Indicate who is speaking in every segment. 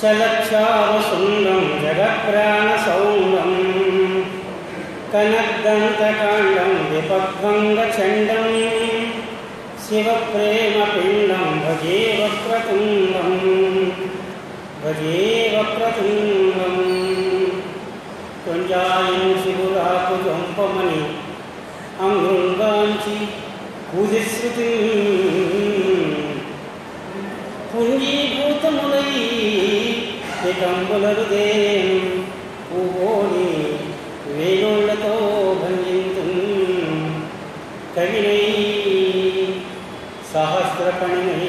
Speaker 1: చలక్షావసుందం జగత్ప్రాణసౌందం కనద్దంతకాండం విపద్భంగచండం శివప్రేమపిండం భజే వక్రతుంగం భజే వక్రతుంగం కొంజాయం శివురాకు జంపమని అంగృంగాంచి పూజశ్రుతి పుంజీభూతములై ఏకంబులరుదేం పూగోని వేణుళ్లతో భంజింతు కవినై సహస్రపణినై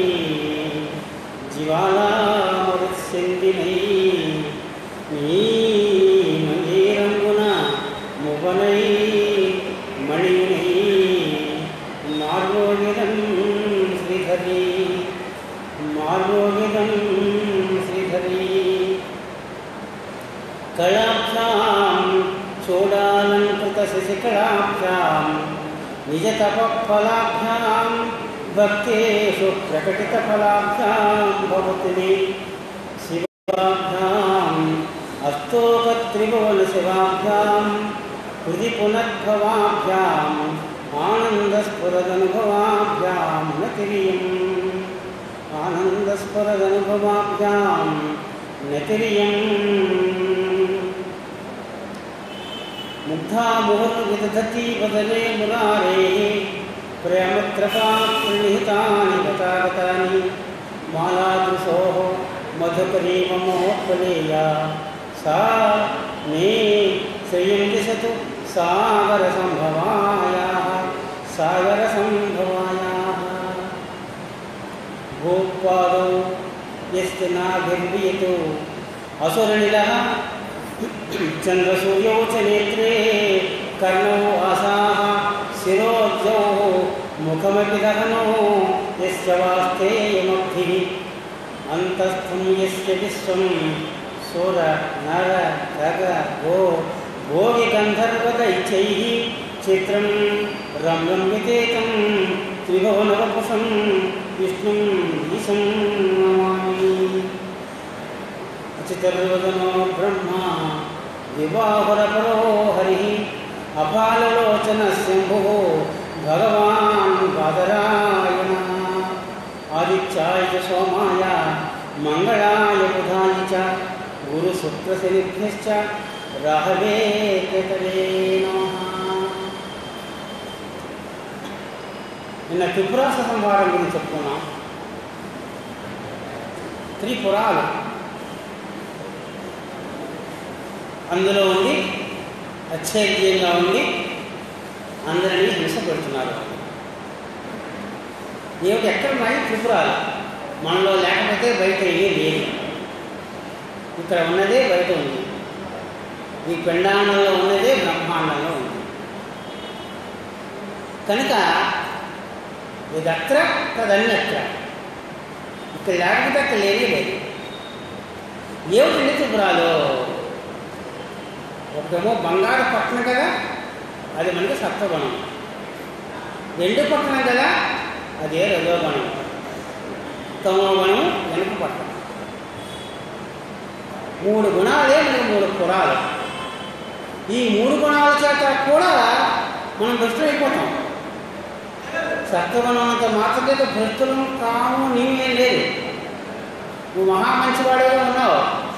Speaker 1: జీవాలామరుత్సిందినై నీ మంజీరంగున మువనై మణినై మార్గోగిదం శ్రీధరి మార్గోగిదం శ్రీధరి కళాభ్యాం చూడాలంకృత శశికళాభ్యాం నిజతపఫలాభ్యాం భక్తేషు ప్రకటితఫలాభ్యాం భవతి శివాభ్యాం అస్తోకత్రిభువనశివాభ్యాం హృది పునర్భవాభ్యాం ఆనందస్ఫురదనుభవాభ్యాం నతిరియం ఆనందస్ఫురదనుభవాభ్యాం నతిరియం ముగ్ధాముహు విదధతి వదనే మురారే ప్రేమత్రపానిహితాని గతాగతాని మాలాదృశో మధుకరీమమోత్పలేయ సా మే శ్రియం దిశతు సాగర సంభవాయా సాగర సంభవాయా గోపాదో యస్తి నాభిర్వియతో అసురనిలः చంద్రసూర్యౌ చ నేత్రే కర్ణౌ ఆసాः శిరోజ్జౌ ముఖమపి దహనో యస్య వాస్తేయమబ్ధిः అంతస్థం యస్య విశ్వం సుర నర గగ గో భోగి గంధర్వదైత్యైः చిత్రం రమ్యం వితేకం త్రిభువనవపుషం విష్ణుం ఈశం నమామి అచితర్వదనో బ్రహ్మ దివాహురపరో హరి అపాలలోచన శంభు భగవాన్ బాదరాయణ ఆదిత్యాయ చ సోమాయ మంగళాయ బుధాయ చ గురు శుక్రశనిభ్యశ్చ రాహవే కేతవే నమః నిన్న త్రిపురాస సంహారం గురించి చెప్పుకున్నాం త్రిపురాలు అందులో ఉండి అచ్చేద్యంగా ఉండి అందరినీ హింస పెడుతున్నారు ఏమిటి ఎక్కడ ఉన్నాయి త్రిపురాలు మనలో లేకపోతే బయట ఏమీ లేదు ఇక్కడ ఉన్నదే బయట ఉంది ఈ పిండాండంలో ఉన్నదే బ్రహ్మాండంలో ఉంది కనుక ఇదత్ర తదన్యత్ర ఇక్కడ లేకపోతే అక్కడ లేనే లేదు ఏమిటండి త్రిపురాలు ఒకటేమో బంగారు పట్టణం కదా అది మనకి సత్వగుణం రెండు పట్టణం కదా అదే రజోగుణం తమోగుణం వెనుక పట్టణం మూడు గుణాలే మనకి మూడు పురాలు ఈ మూడు గుణాల చేత కూడా మనం భ్రష్టులు అయిపోతాం సత్వగుణం అంత మాత్రమే భ్రష్టులం కాము నీవేం లేదు నువ్వు మహా మంచివాడిగా ఉన్నావు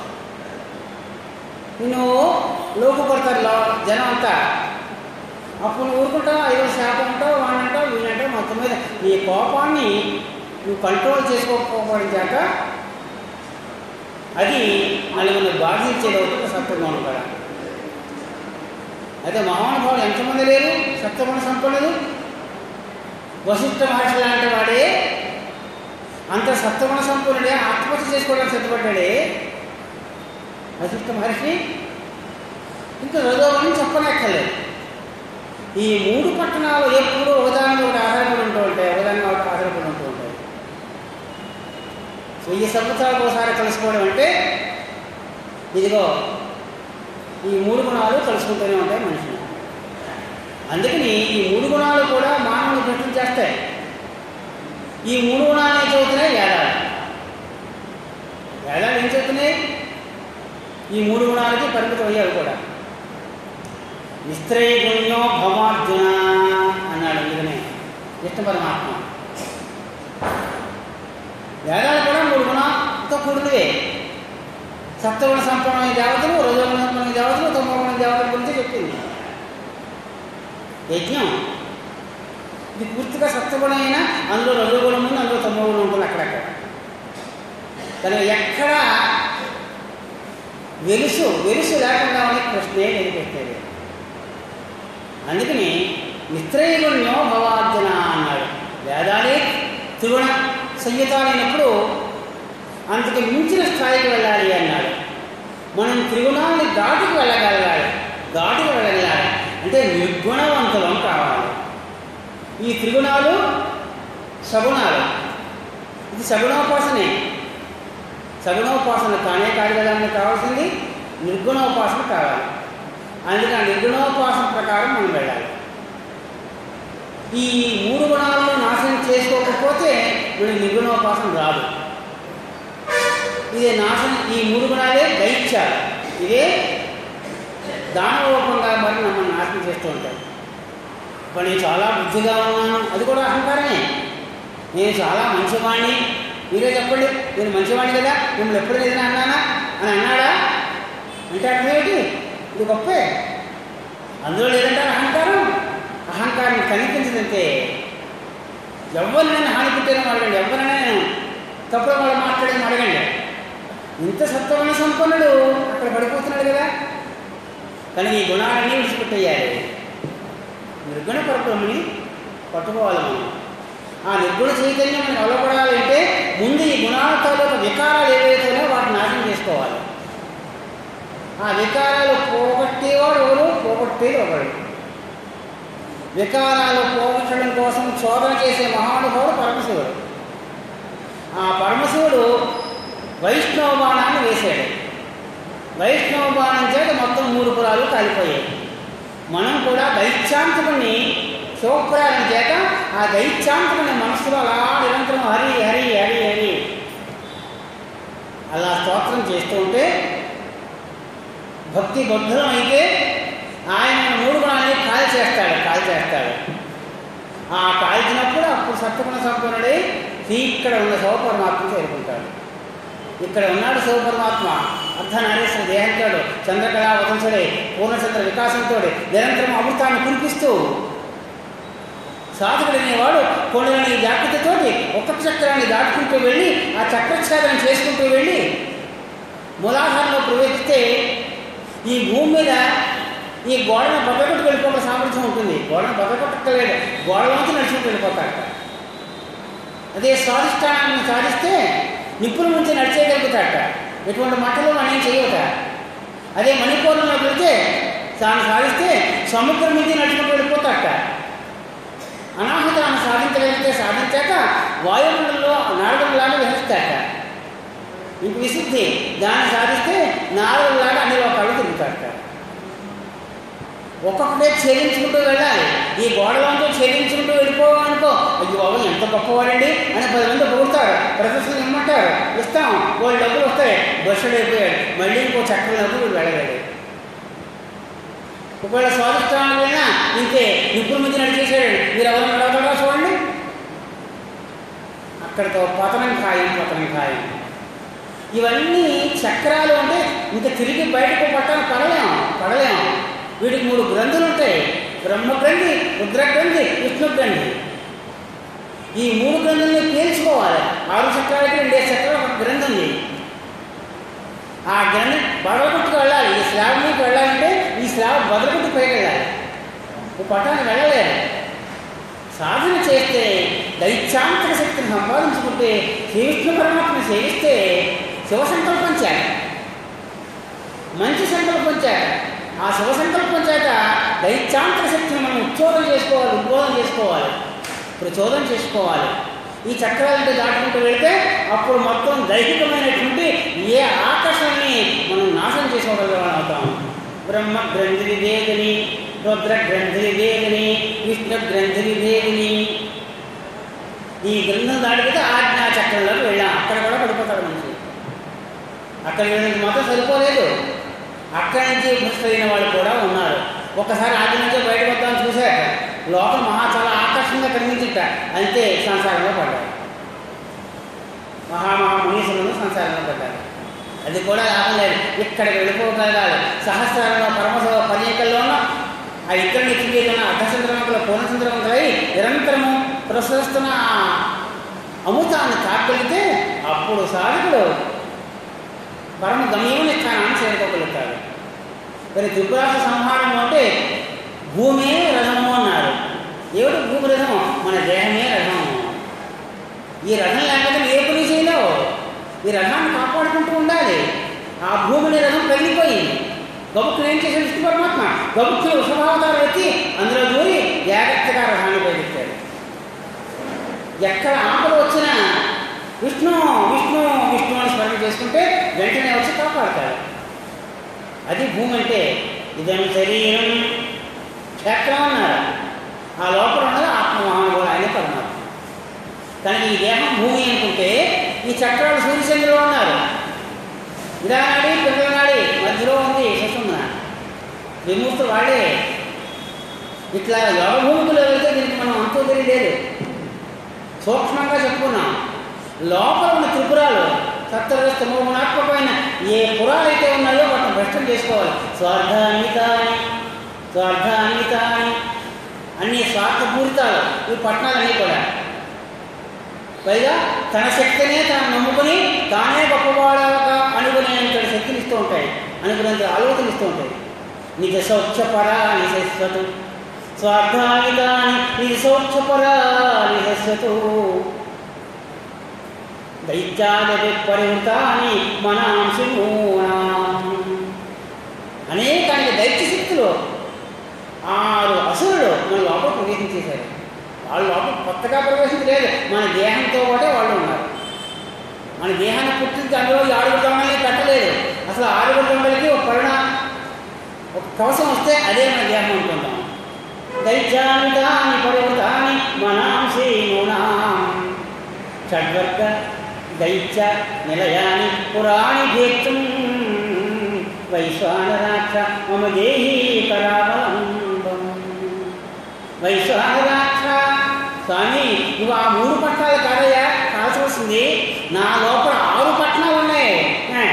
Speaker 1: నిన్ను లోకుపడతారు లో- జనం అంతా అప్పుడు నువ్వు ఊరుకుంటావు ఐదో శాతం ఉంటావు వాడంటావు వీడంటావు మొత్తం మీద నీ కోపాన్ని నువ్వు కంట్రోల్ చేసుకోకపోవడం చేత అది నలుగురిని బాధించేది అవుతుంది సత్వగుణం కూడా అయితే మహానుభావులు ఎంతమంది లేరు సత్వగుణ సంపన్నులు వశిష్ఠ మహర్షి లాంటి వాడే అంత సత్వగుణ సంపన్నుడే ఆత్మహత్య చేసుకోవడానికి సిద్ధపడ్డాడే వశిష్ఠ మహర్షి ఇంకా రజోగుణం చెప్పనక్కర్లేదు ఈ మూడు పట్టణాలు ఎప్పుడూ ఒకదాని ఒకటి ఆధారపడి ఉంటూ ఉంటాయి ఒకదాని ఒకటి ఆధారపడి ఉంటూ ఉంటాయి వెయ్యి సంవత్సరాలకు ఒకసారి కలుసుకోవడం అంటే ఇదిగో ఈ మూడు గుణాలు కలుసుకుంటూనే ఉంటాయి మనిషిని అందుకని ఈ మూడు గుణాలు కూడా మానవుని భ్రష్టం చేస్తాయి ఈ మూడు గుణాలు ఏం చదువుతున్నాయి వేదాలు వేదాలు ఏం చెప్తున్నాయి ఈ మూడు గుణాలకి పరిమితం అయ్యారు కూడా నిస్త్రయ గుణ్యో భవార్జున అన్నాడు అందుకనే కృష్ణ పరమాత్మ వేదాలు కూడా మూడు గుణంతో కూడినవే సప్తగుణ సంపన్నమైన దేవతలు రజోగుణ సంపన్నమైన దేవతలు తమోగుణ దేవతల గురించి చెప్పింది యజ్ఞం ఇది పూర్తిగా సత్వగుణం అయినా అందులో రజోగుణం ఉంది అందులో తమోగుణం ఉంటుంది అక్కడక్కడ కానీ ఎక్కడ వెలుసు వెలుసు లేకుండా ఉన్న ప్రశ్నే లేదు ప్రశ్నే అందుకని నిత్రైగుణ్యో భవార్జున అన్నాడు వేదాలే త్రిగుణ సంయుతాలైనప్పుడు అంతకు మించిన స్థాయికి వెళ్ళాలి అన్నాడు మనం త్రిగుణాన్ని దాటుకు వెళ్ళగలగాలి దాటుకు వెళ్ళగలగాలి అంటే నిర్గుణవంతులం కావాలి ఈ త్రిగుణాలు సగుణాలు ఇది సగుణోపాసనే సగుణోపాసన కానే కాదు కదా మనకు కావాల్సింది నిర్గుణోపాసన కావాలి అందుకే ఆ నిర్గుణోపాసన ప్రకారం మనం వెళ్ళాలి ఈ మూడు గుణాలను నాశనం చేసుకోకపోతే మనకి నిర్గుణోపాసన రాదు ఇదే నాశనం ఈ మూడు గుణాలే దైత్యాలు ఇదే దానరూపంగా మరి మమ్మల్ని నాశనం చేస్తూ ఉంటాయి ఇప్పుడు నేను చాలా బుద్ధిగా ఉన్నాను అది కూడా అహంకారమే నేను చాలా మంచివాణ్ణి మీరే చెప్పండి నేను మంచివాణ్ణి కదా మిమ్మల్ని ఎప్పుడు ఏదైనా అన్నానా అని అన్నాడా అంటే అర్థం ఏంటి ఇది గొప్పే అందులో లేదంటారు అహంకారం అహంకారం కనిపించదంటే ఎవరినైనా హాని పుట్టిన అడగండి ఎవరినైనా నేను తప్పుడు వాళ్ళు మాట్లాడేది అడగండి ఇంత సత్వమైన సంపన్నుడు అక్కడ పడిపోతున్నాడు కదా కానీ ఈ గుణాలన్నీ విడిచిపెట్టేయాలి నిర్గుణ పరబ్రహ్మని పట్టుకోవాలి మనం ఆ నిర్గుణ చైతన్యం మనకు అలవడాలంటే ముందు ఈ గుణాల తాలూకు వికారాలు ఏవైతే ఉన్నాయో వాటిని నాశనం చేసుకోవాలి ఆ వికారాలు పోగొట్టేవాడు ఎవరు పోగొట్టేది ఒకడు వికారాలు పోగొట్టడం కోసం శోధన చేసే మహానుభావుడు పరమశివుడు ఆ పరమశివుడు వైష్ణవ బాణాన్ని వేశాడు వైష్ణవ బాణం చేత మొత్తం మూడు పురాలు కాలిపోయాయి మనం కూడా దైత్యాంతకుని శివపురాణం చేత ఆ దైత్యాంతకుని మనసులో అలా నిరంతరం హరి హరి హరి హరి అలా స్తోత్రం చేస్తూ ఉంటే భక్తి బద్ధం అయితే ఆయన మూడు గుణాన్ని కాల్ చేస్తాడు కాల్ చేస్తాడు ఆ కాల్చినప్పుడు అప్పుడు సత్యగుణ సంపన్నుడై ఇక్కడ ఉన్న శివపరమాత్మ చేరుకుంటాడు ఇక్కడ ఉన్నాడు శివపరమాత్మ అర్ధనారేశ్వర దేహంతోడు చంద్రకళా వదంశుడై పూర్ణచంద్ర వికాసంతో నిరంతరం అమృతాన్ని కురిపిస్తూ సాధకుడు అనేవాడు కొండలని జాగ్రత్తతోటి ఒక్కొక్క చక్రాన్ని దాటుకుంటూ వెళ్ళి ఆ చక్రఛేదనం చేసుకుంటూ వెళ్ళి మూలాధారంలో ప్రవేశిస్తే ఈ భూమి మీద ఈ గోడను బద్దకొట్టు వెళ్ళిపోవడం సామర్థ్యం ఉంటుంది గోడను బద్దకొట్టలేదు గోడలోంచి నడుచుకుంటూ వెళ్ళిపోతాడట అదే స్వాధిష్టానాన్ని సాధిస్తే నిప్పుల నుంచి నడిచేయగలుగుతాడట ఎటువంటి మట్టలు మనం చేయవట అదే మణిపూర్ణంలో వెళితే తాను సాధిస్తే సముద్రం నుంచి నడుచుకుంటూ వెళ్ళిపోతాడట అనాహతాన్ని సాధించగలిగితే సాధించాక వాయుమండలంలో నారదులాగా విహరిస్తాడట ఇంక విశుద్ధి దాన్ని సాధిస్తే నారదులాగా అన్ని లోకాలు తిరుగుతాడట ఒక్కొక్కటే ఛేదించుకుంటూ వెళ్ళాలి ఈ గోడలంతా ఛేదించుకుంటూ వెళ్ళిపోవాలనుకో అయ్యో బాబు ఎంత గొప్పవాడండి అని పది మంది పొగుడతారు ప్రదర్శన ఇమ్మంటారు ఇస్తాం వాళ్ళు డబ్బులు వస్తాయి బస్సుడు అయిపోయాడు మళ్ళీ ఇంకో చక్రంలోకి వీడు వెళ్ళగాడు ఒకవేళ స్వాదిష్టానం వెళ్ళినా ఇంకే నిప్పుల మధ్య నడిచేసాడు మీరు ఎవరు నడవగలరా చూడండి అక్కడితో పతనం ఖాయం పతనం ఖాయం ఇవన్నీ చక్రాలు అంటే ఇంకా తిరిగి బయటకు పట్టాలి పడలేం పడలేం వీటికి మూడు గ్రంథులు ఉంటాయి బ్రహ్మ గ్రంథి రుద్ర గ్రంథి విష్ణు గ్రంథి ఈ మూడు గ్రంథుల్ని పీల్చుకోవాలి ఆరు చక్రాలకి రెండే చక్రాలు ఒక గ్రంథి ఉంది ఆ గ్రంథి బదలగుట్టుకు వెళ్ళాలి ఈ స్లాబ్ మీకు వెళ్ళాలంటే ఈ స్లాబ్ బదలగుట్టు పైకి వెళ్ళాలి ఓ పట్టానికి వెళ్ళలేదు సాధన చేస్తే దైత్యాంతక శక్తిని సంపాదించుకుంటే శ్రీ విష్ణు పరమాత్మని సేవిస్తే శివ సంకల్పం చేత మంచి సంకల్పం చేత ఆ శివ సంకల్పం చేత దైత్యాంతర శక్తిని మనం ఉచ్చోదం చేసుకోవాలి ఉద్బోధం చేసుకోవాలి ప్రచోదం చేసుకోవాలి ఈ చక్రాలంటే దాటుకుంటూ వెళ్తే అప్పుడు మొత్తం దైహికమైనటువంటి ఏ ఆకర్షణని మనం నాశనం చేసుకోగలిగే అవుతాం బ్రహ్మ గ్రంథి వివేదిని రుద్ర గ్రంథి వివేదిని విష్ణు గ్రంథి వివేదిని ఈ గ్రంథం దాటిపోతే ఆజ్ఞా చక్రంలోకి వెళ్ళాం అక్కడ కూడా పడిపోతాడు మనిషి అక్కడ వెళ్ళినందుకు మాత్రం సరిపోలేదు అక్కడి నుంచి భ్రష్టైన వాళ్ళు కూడా ఉన్నారు ఒకసారి ఆది నుంచే బయటకు వద్దామని చూశాక లోకం మహా చాలా ఆకర్షణగా కనిపించిట అంతే సంసారంలో పడ్డారు మహామహా మునీసులను సంసారంలో పడ్డారు అది కూడా లాభం లేదు ఇక్కడికి వెళ్ళిపోగలగాలి సహస్రంలో పరమశ పర్యకల్లోనూ ఆ ఇద్దరు నిత్యగీతన అర్ధచంద్రమంకల పూర్ణచంద్రమంకలై నిరంతరము ప్రసరిస్తున్న ఆ అమృతాన్ని తాకగలిగితే అప్పుడు సాధకుడు పరమ గమ్యముని స్థానాన్ని చేరుకోగలుగుతాడు మరి త్రిపురాస సంహారం అంటే భూమే రథము అన్నారు ఏమిటి భూమి రథము మన దేహమే రథము ఈ రథం లేకపోతే ఏ పని చేయలేవు ఈ రథాన్ని కాపాడుకుంటూ ఉండాలి ఆ భూమిని రథం కదిలిపోయింది గబుక్కులు ఏం చేశాడు విష్ణు పరమాత్మ గబుక్కులు వృషభావతారం ఎత్తి అందులో దూరి జాగ్రత్తగా రథాన్ని బయలుతాడు ఎక్కడ ఆపద వచ్చినా విష్ణు విష్ణు విష్ణు అని స్మరణ చేసుకుంటే వెంటనే వచ్చి కాపాడతాడు అది భూమి అంటే ఇదం శరీరం క్షేత్రం అన్నారు ఆ లోపల ఉన్నది ఆత్మ మహానుభావుడు ఆయన పరమాత్మ కానీ ఈ దేహం భూమి అనుకుంటే ఈ చక్రాలు సూర్యచంద్రులు ఉన్నారు ఇడానాడి పిల్లనాడి మధ్యలో ఉంది సుషుమ్న విముక్తి వాడే ఇట్లా యోగ భూమికలో వెళ్తే దీనికి మనం అంతో తెలియలేదు సూక్ష్మంగా చెప్పుకున్నాం లోపల ఉన్న త్రిపురాలు సప్తరస్తము గుణాత్మకమైన ఏ పురాలు అయితే ఉన్నాయో వాటిని భ్రష్టం చేసుకోవాలి స్వార్థాన్వితాని స్వార్థాన్వితాని అన్ని స్వార్థపూరితాలు ఈ పట్టణాలన్నీ కూడా పైగా తన శక్తినే తాను నమ్ముకుని తానే గొప్పవాడగా అనుకునేంత శక్తిని ఇస్తూ ఉంటాయి అనుకునేంత ఆలోచన ఇస్తూ ఉంటాయి నిజ సౌఖ్యపరా నిశస్వతు స్వార్థానిదాని నిజ సౌఖ్యపరా నిశస్వతు దైత్యాదవి పరివృతాని మనాంశమూనాం అనేకానికి దైత్య శక్తులు ఆరు అసురులు మన లోపల ప్రవేశించేశారు వాళ్ళ లోపల కొత్తగా ప్రవేశించలేదు మన దేహంతో పాటే వాళ్ళు ఉన్నారు మన దేహాన్ని పుట్టించి అందులో ఈ ఆరుగురు దొంగల్ని పెట్టలేదు అసలు ఆరుగురు దొంగలకి ఒక పరిణా ఒక కవసం వస్తే అదే మన దేహం అనుకుంటాం దైత్యాని పర్వతాని మనాంసి నూనాం షడ్వర్గ దైత్య నిలయాని పురాణి భేత్తుం వైశ్వానరాక్ష మమ దేహీ కరావలంబం వైశ్వానరాక్ష స్వామి నువ్వు ఆ మూడు పట్టాలు కాదయ్యా కాల్చవలసింది నా లోపల ఆరు పట్టణాలు ఉన్నాయి ఆ.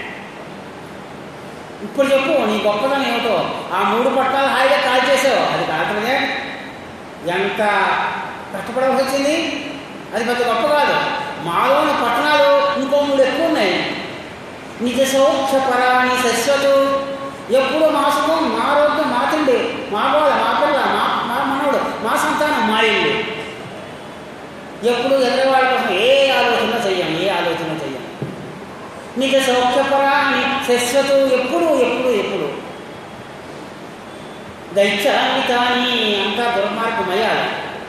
Speaker 1: ఇప్పుడు చెప్పు నీ గొప్పదనం ఏమిటో ఆ మూడు పట్టాలు హాయిగా కాల్ చేసావు అది కాకూడదే ఎంత కష్టపడవలసి వచ్చింది అది పెద్ద గొప్ప కాదు మాలోని పట్టణాలు ఇంకో మూడు ఎక్కువ ఉన్నాయి నిజ సౌఖ్య పరాణి శశ్వతు ఎప్పుడు మా సుఖం మా రోడ్డు మా తిండి మా బాధ మా పిల్ల మా మా మనవడు మా సంతానం మా ఇల్లు ఎప్పుడు ఎదురువాళ్ళ కోసం ఏ ఆలోచన చెయ్యం ఏ ఆలోచన చెయ్యం నిజ సౌఖ్యపరాన్ని శశ్వతు ఎప్పుడు ఎప్పుడు ఎప్పుడు దైత్యాన్వితాన్ని అంతా దుర్మార్గమయ్యాలి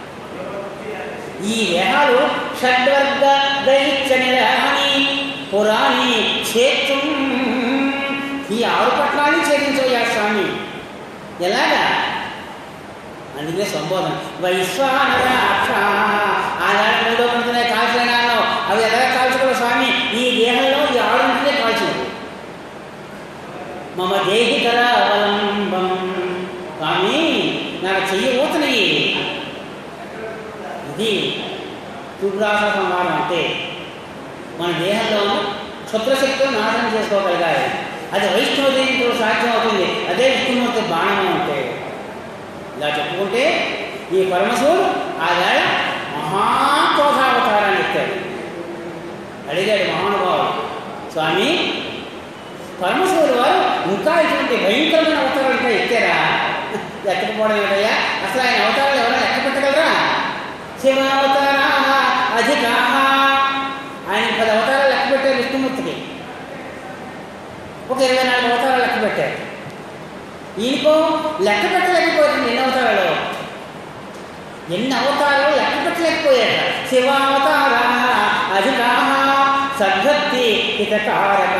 Speaker 1: ఈ దేహాలు షడ్వర్గ దైత్య నిలయాని పురాణి క్షేత్రం ఈ ఆరు పట్టాన్ని ఛేదించవయ్యా స్వామి ఎలాగా అందుకే సంబోధన వైశ్వానరాక్ష ఆనాడు మూడో పంతులే కాల్చినాను అవి ఎలా కాల్చుకోవాలి స్వామి ఈ దేహంలో ఈ ఆరుంటినే కాల్చింది మమ దేహి అవలంబం స్వామి నాకు చెయ్యి ఊతనయ్యి ఇది తుబ్రాస సంహారం అంటే మన దేహంలో క్షుద్రశక్తులు నాశనం చేసుకోగలగాలి అది వైష్ణవదేవితో సాధ్యం అవుతుంది అదే విష్ణుమూర్తి బాణం అంటే ఇలా చెప్పుకుంటే ఈ పరమశివుడు ఆవేళ మహాక్రోధావతారాన్ని ఎత్తాడు అడిగాడు మహానుభావుడు స్వామి పరమశివుడు వారు ఇంకా ఇటువంటి భయంకరమైన అవతారాలు ఇంకా ఎత్తారా ఎత్తకపోవడం ఏంటయ్యా అసలు ఆయన అవతారాలు ఎవరైనా లెక్క పెట్టగలరా శివావతారా అధికా ఆయన పది అవతారాలు లెక్క పెట్టారు విష్ణుమూర్తికి ఒక ఇరవై నాలుగు అవతారాలు లెక్క పెట్టారు ఈయనకో లెక్క పెట్టలేకపోయారు ఎన్ని అవతారాలు ఎన్ని అవతారాలు లెక్క పెట్టలేకపోయారు శివావతార అధికా సద్భక్తి హితకారక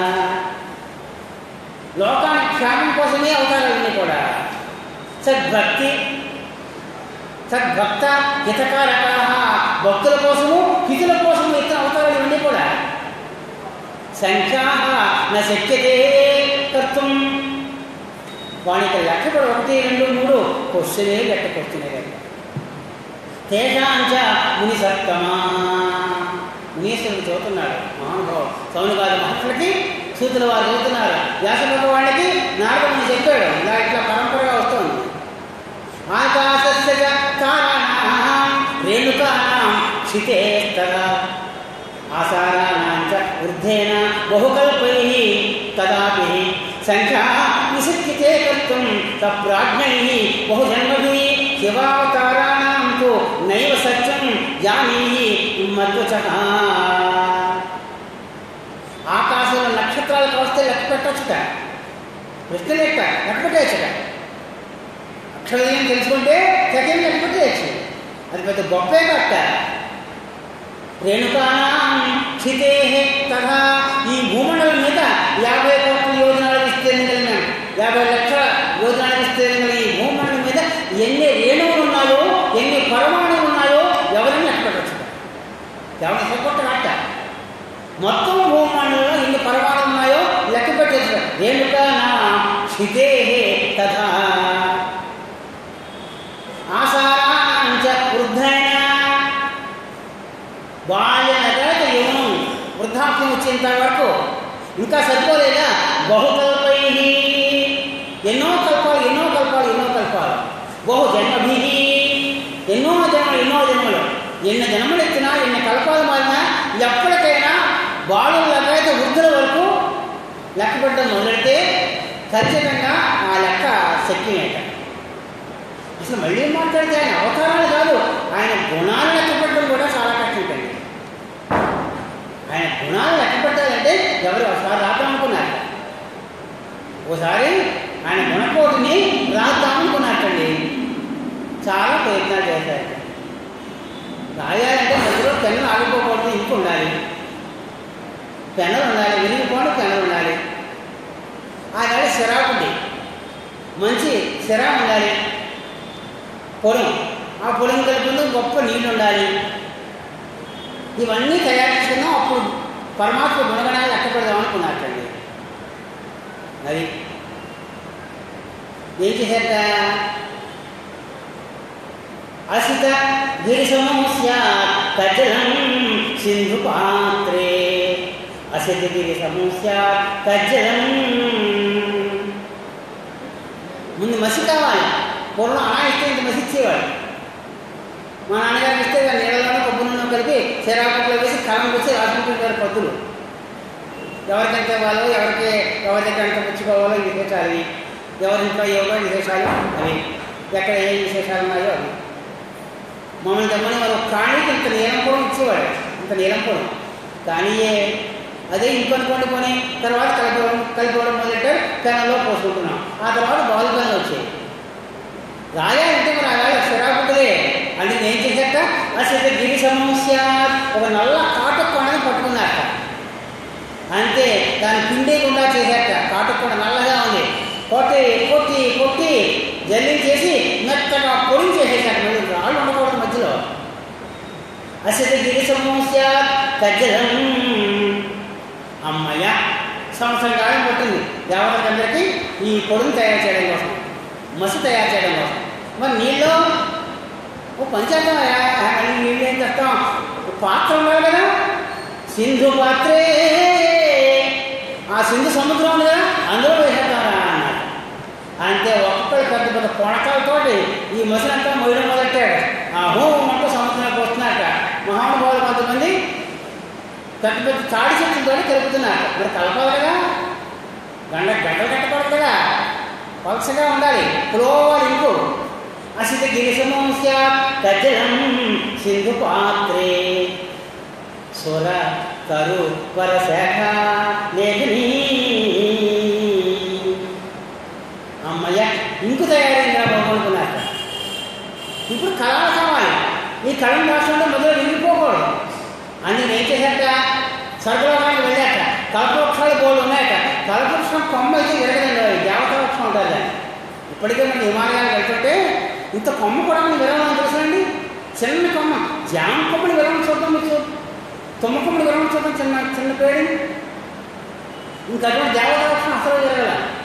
Speaker 1: లోకానికి క్షేమం కోసమే అవతారాలన్నీ కూడా సద్భక్తి సద్భక్త హితకారక భక్తుల కోసము హితుల కోసము ఇతర అవతారాలు ఇవన్నీ కూడా సంఖ్యా న శక్యతే కర్తం వానికి లెక్క కూడా ఒకటి రెండు మూడు క్వశ్చనే లెక్క క్వశ్చనే లెక్క తేజాంచ ముని సత్తమా మునీశ్వరుడు చదువుతున్నాడు మహానుభావుడు సౌనగాది మహర్షులకి సూతుల వారు చదువుతున్నారు వ్యాసభగ వాళ్ళకి నారదముని చెప్పాడు ఇలా ఇట్లా పరంపరగా వస్తుంది ఆకాశస్య చ కారణాం రేణుకానాం క్షితేస్తదా ఆసారాణాం చ ఊర్ధేన బహుకల్పైః తదాపి సంఖ్యా నిశక్యతే కర్తుం సప్రాజ్ఞైః బహుజన్మభిः శివావతారాణాం తు నైవ సత్యం జానీహి మద్వచః ఆకాశంలో నక్షత్రాలకు వస్తే లెక్క పెట్టచ్చుట ప్రశ్న లెక్క లెక్క పెట్టేయచ్చుట అక్షరం తెలుసుకుంటే సెకండ్ లెక్క పెట్టేయచ్చు అది పెద్ద గొప్పే కట్ట రేణుకానాం క్షితే తథా ఈ భూమండలం మీద యాభై కోట్ల యోజనాల విస్తీర్ణం కలిగిన యాభై లక్షల యోజనాల విస్తీర్ణం కలిగిన ఈ భూమండలం మీద ఎన్ని రేణువులు ఉన్నాయో ఎన్ని పరమాణువులు ఉన్నాయో ఎవరైనా లెక్క పెట్టచ్చు ఎవరిని సపోర్ట్ కట్ట మొత్తం భూమండలంలో ఎన్ని పరమాణులు ఉన్నాయో లెక్క పెట్టచ్చు రేణుకానా క్షితే తథా ఆసారాంచ వృద్ధైన బాల్య నగరక యువనం వృద్ధాప్యం వచ్చేంత వరకు ఇంకా సరిపోలేదా బహుకల్పై ఎన్నో కల్పాలు ఎన్నో కల్పాలు ఎన్నో కల్పాలు బహు జన్మభి ఎన్నో జన్మలు ఎన్నో జన్మలు ఎన్ని జన్మలు ఎత్తినా ఎన్ని కల్పాలు మారినా ఎప్పటికైనా బాలులకైతే వృద్ధుల వరకు లెక్క పెట్టడం మొదలెడితే ఖచ్చితంగా ఆ లెక్క శక్తిమేట అసలు మళ్ళీ మాట్లాడితే ఆయన అవతారాలు కాదు ఆయన గుణాలు లెక్క పెట్టడం కూడా చాలా కష్టం కండి ఆయన గుణాలు లెక్క పెట్టాలంటే ఎవరు ఒకసారి రాద్దాం అనుకున్నారు ఓసారి ఆయన గుణకోటిని రాద్దాం అనుకున్నట్టండి చాలా ప్రయత్నాలు చేశారు రాయాలంటే మధ్యలో పెన్నులు ఆగిపోకూడదు ఇంకు ఉండాలి పెన్నులు ఉండాలి విరిగిపోండి పెన్నులు ఉండాలి ఆనాడు సిరాకుండి మంచి సిరా ఉండాలి పొలం ఆ పొలం కలిపి గొప్ప నీళ్ళు ఉండాలి ఇవన్నీ తయారు చేసుకున్నాం అప్పుడు పరమాత్మ గుణగణాలు లెక్క పెడదాం అనుకున్నట్టండి అది ఏం చేశారట అసిత గిరిశమస్య కజ్జలం సింధు పాత్రే అసిత గిరిశమస్య కజ్జలం ముందు మసి కావాలి పూర్వం అలా ఇస్తే ఇంత మసి ఇచ్చేవాడు మా నాన్నగారికి ఇస్తే నీళ్ళలోనూ కొబ్బరి నూనె కలిపి శరాకులో వేసి కలం వేసి రాసుకుంటుంటారు పద్దులు ఎవరికి ఎంత ఇవ్వాలో ఎవరికి ఎవరి దగ్గర ఎంత పుచ్చుకోవాలో ఈ విశేషాలు ఇవి. ఎవరింట్లో ఏవో విశేషాలు అవి ఎక్కడ ఏ విశేషాలు ఉన్నాయో అవి మమ్మల్ని తెమ్మని వారు ప్రాణికి ఇంత నీలం కూడా ఇచ్చేవాడు ఇంత నీలం కూడా కానీ అదే ఇంకొనుకోండి కొని తర్వాత కలిపడం కలిపడం మొదలెట్టారు పెనంలో పోసుకుంటున్నాం ఆ తర్వాత బాల్ పెన్లు వచ్చాయి రాయాలంటే మరి అలాగే సిరాకులే అంటే నేను చేశాక అసలు గిరి సమస్య ఒక నల్ల కాటకొండని పట్టుకున్నాక అంతే దాన్ని పిండేయకుండా చేశాక కాటకొండ నల్లగా ఉంది కొట్టి కొట్టి కొట్టి జల్లి చేసి మెత్తగా పొడి చేసేసాక మళ్ళీ రాళ్ళు ఉండకూడదు మధ్యలో అసలు గిరి సమస్య కజ్జలం అమ్మయ్య సంవత్సరం కాలం పట్టింది దేవతలందరికీ ఈ పొడిని తయారు చేయడం కోసం మసి తయారు చేయడం కోసం మరి నీళ్ళు ఓ పంచాయతం మళ్ళీ నీళ్ళు ఏం చేస్తాం ఓ పాత్ర ఉండాలి కదా సింధు పాత్రే ఆ సింధు సముద్రం ఉంది కదా అందులో వేసేద్దారా అన్నాడు అంతే ఒక్కొక్కరు పెద్ద పెద్ద కొనకాలతోటి ఈ మసినంతా మొయ్యడం మొదలెట్టాడు ఆ హోం అంటూ సముద్రంలోకి వస్తున్నాక మహానుభావులు కొంతమంది పెద్ద పెద్ద తాడి చెట్లతో కలుపుతున్నారు మరి కలపాలి కదా గంట గంటలు కట్టకూడదు కదా పలసగా ఉండాలి పులోవాలి ఇంకో అసిత గిరిశమస్య కజలం సింధు పాత్రే సుర కరు వరశాఖ లేఖని అమ్మయ్య ఇంకు తయారైందిరా బాబు అనుకున్నాక ఇప్పుడు కళలు కావాలి ఈ కళను రాష్ట్రంలో మొదలు విరిగిపోకూడదు అని నేను ఏం చేశాక స్వర్గలోకానికి వెళ్ళాక కల్పవృక్షాలు బోర్డు ఉన్నాయట కల్పవృక్షం కొమ్మ అయితే విరగదండి దేవత వృక్షం ఉంటుంది దాన్ని ఇప్పటికే మనం హిమాలయానికి వెళ్తుంటే ఇంత కొమ్మ కూడా మనం విరగడం తెలుసండి చిన్న కొమ్మ జామ కొమ్మని విరగడం చూద్దాం మీరు చూ తుమ్మ కొమ్మని విరగడం చూద్దాం చిన్న చిన్న పేరు ఇంకా అటువంటి దేవత వృక్షం అసలు విరగల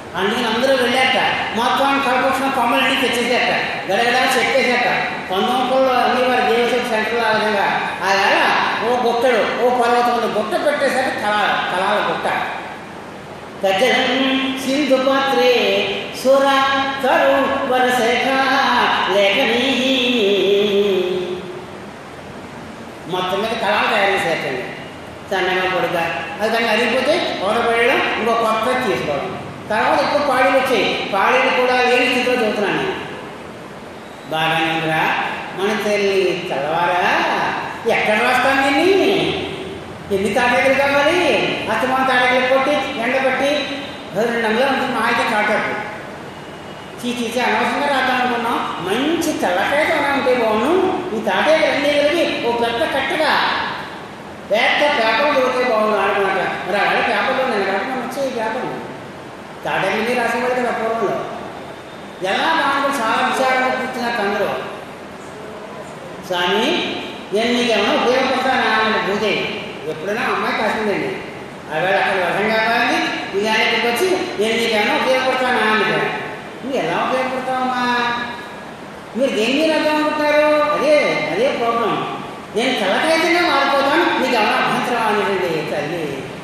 Speaker 1: అందుకని అందరూ వెళ్ళాక మొత్తం కలపక్షణ కొమ్మలన్నీ తెచ్చేసాక గడగడ చెక్కేసాక పంతొమ్మిదిలో అన్ని వారి దేవసేవ సెంటర్లో ఆ విధంగా ఆ వేళ ఓ గుట్టడు ఓ పర్వతం ఉంది గుట్ట పెట్టేశాక కళాల కళాల గుట్ట గజం సింధు పాత్రే సుర తరు వరశేఖ లేఖనీ మొత్తం మీద కళాలు తయారు చేసేటండి సన్నగా పొడిగా అది దాన్ని అరిగిపోతే ఓడబడడం ఇంకో కొత్త తీసుకోవడం తర్వాత ఎక్కువ పాడీలు వచ్చాయి పాడీలు కూడా లేని స్థితిలో చదువుతున్నాను నేను బాగానే ఉందిరా మన తల్లి తెల్లవారా ఎక్కడ రాస్తాను దీన్ని ఎన్ని తాటాకులు కావాలి అస్తమాన తాటాకులు కొట్టి ఎండబెట్టి రెండు వందలు ఉంటుంది మా అయితే కాటాకు చీచీచి అనవసరంగా రాద్దాం అనుకున్నాం మంచి తెల్లకాయతో ఉంటే బాగున్నాం ఈ తాటాకులు అన్నీ కలిపి ఓ పెద్ద కట్టగా పెద్ద పేపర్ దొరికితే బాగుండు అనుకున్నట్ట మరి అలాగే పేపర్లో నేను రాకుండా వచ్చే ఈ పేపర్ తాటాకులు రాసేవాడు కదా పూర్వంలో ఎలా బాగుంటుంది చాలా విచారంగా కూర్చున్నారు అందరూ స్వామి నేను నీకేమో ఉపయోగపడతానా అని భూదేవి ఎప్పుడైనా అమ్మాయి కాసిందండి ఆవేళ అక్కడ వశం కావాలి ఈ ఆయన ఇక్కడికి వచ్చి నేను నీకేమో ఉపయోగపడతానా అని నువ్వు ఎలా ఉపయోగపడతావమ్మా మీరు దేని మీద అర్థం అనుకుంటారు అదే అదే ప్రాబ్లం నేను కలకైతంగా మారిపోతాను నీకు ఎవరు అభ్యంతరం అనేదండి తల్లి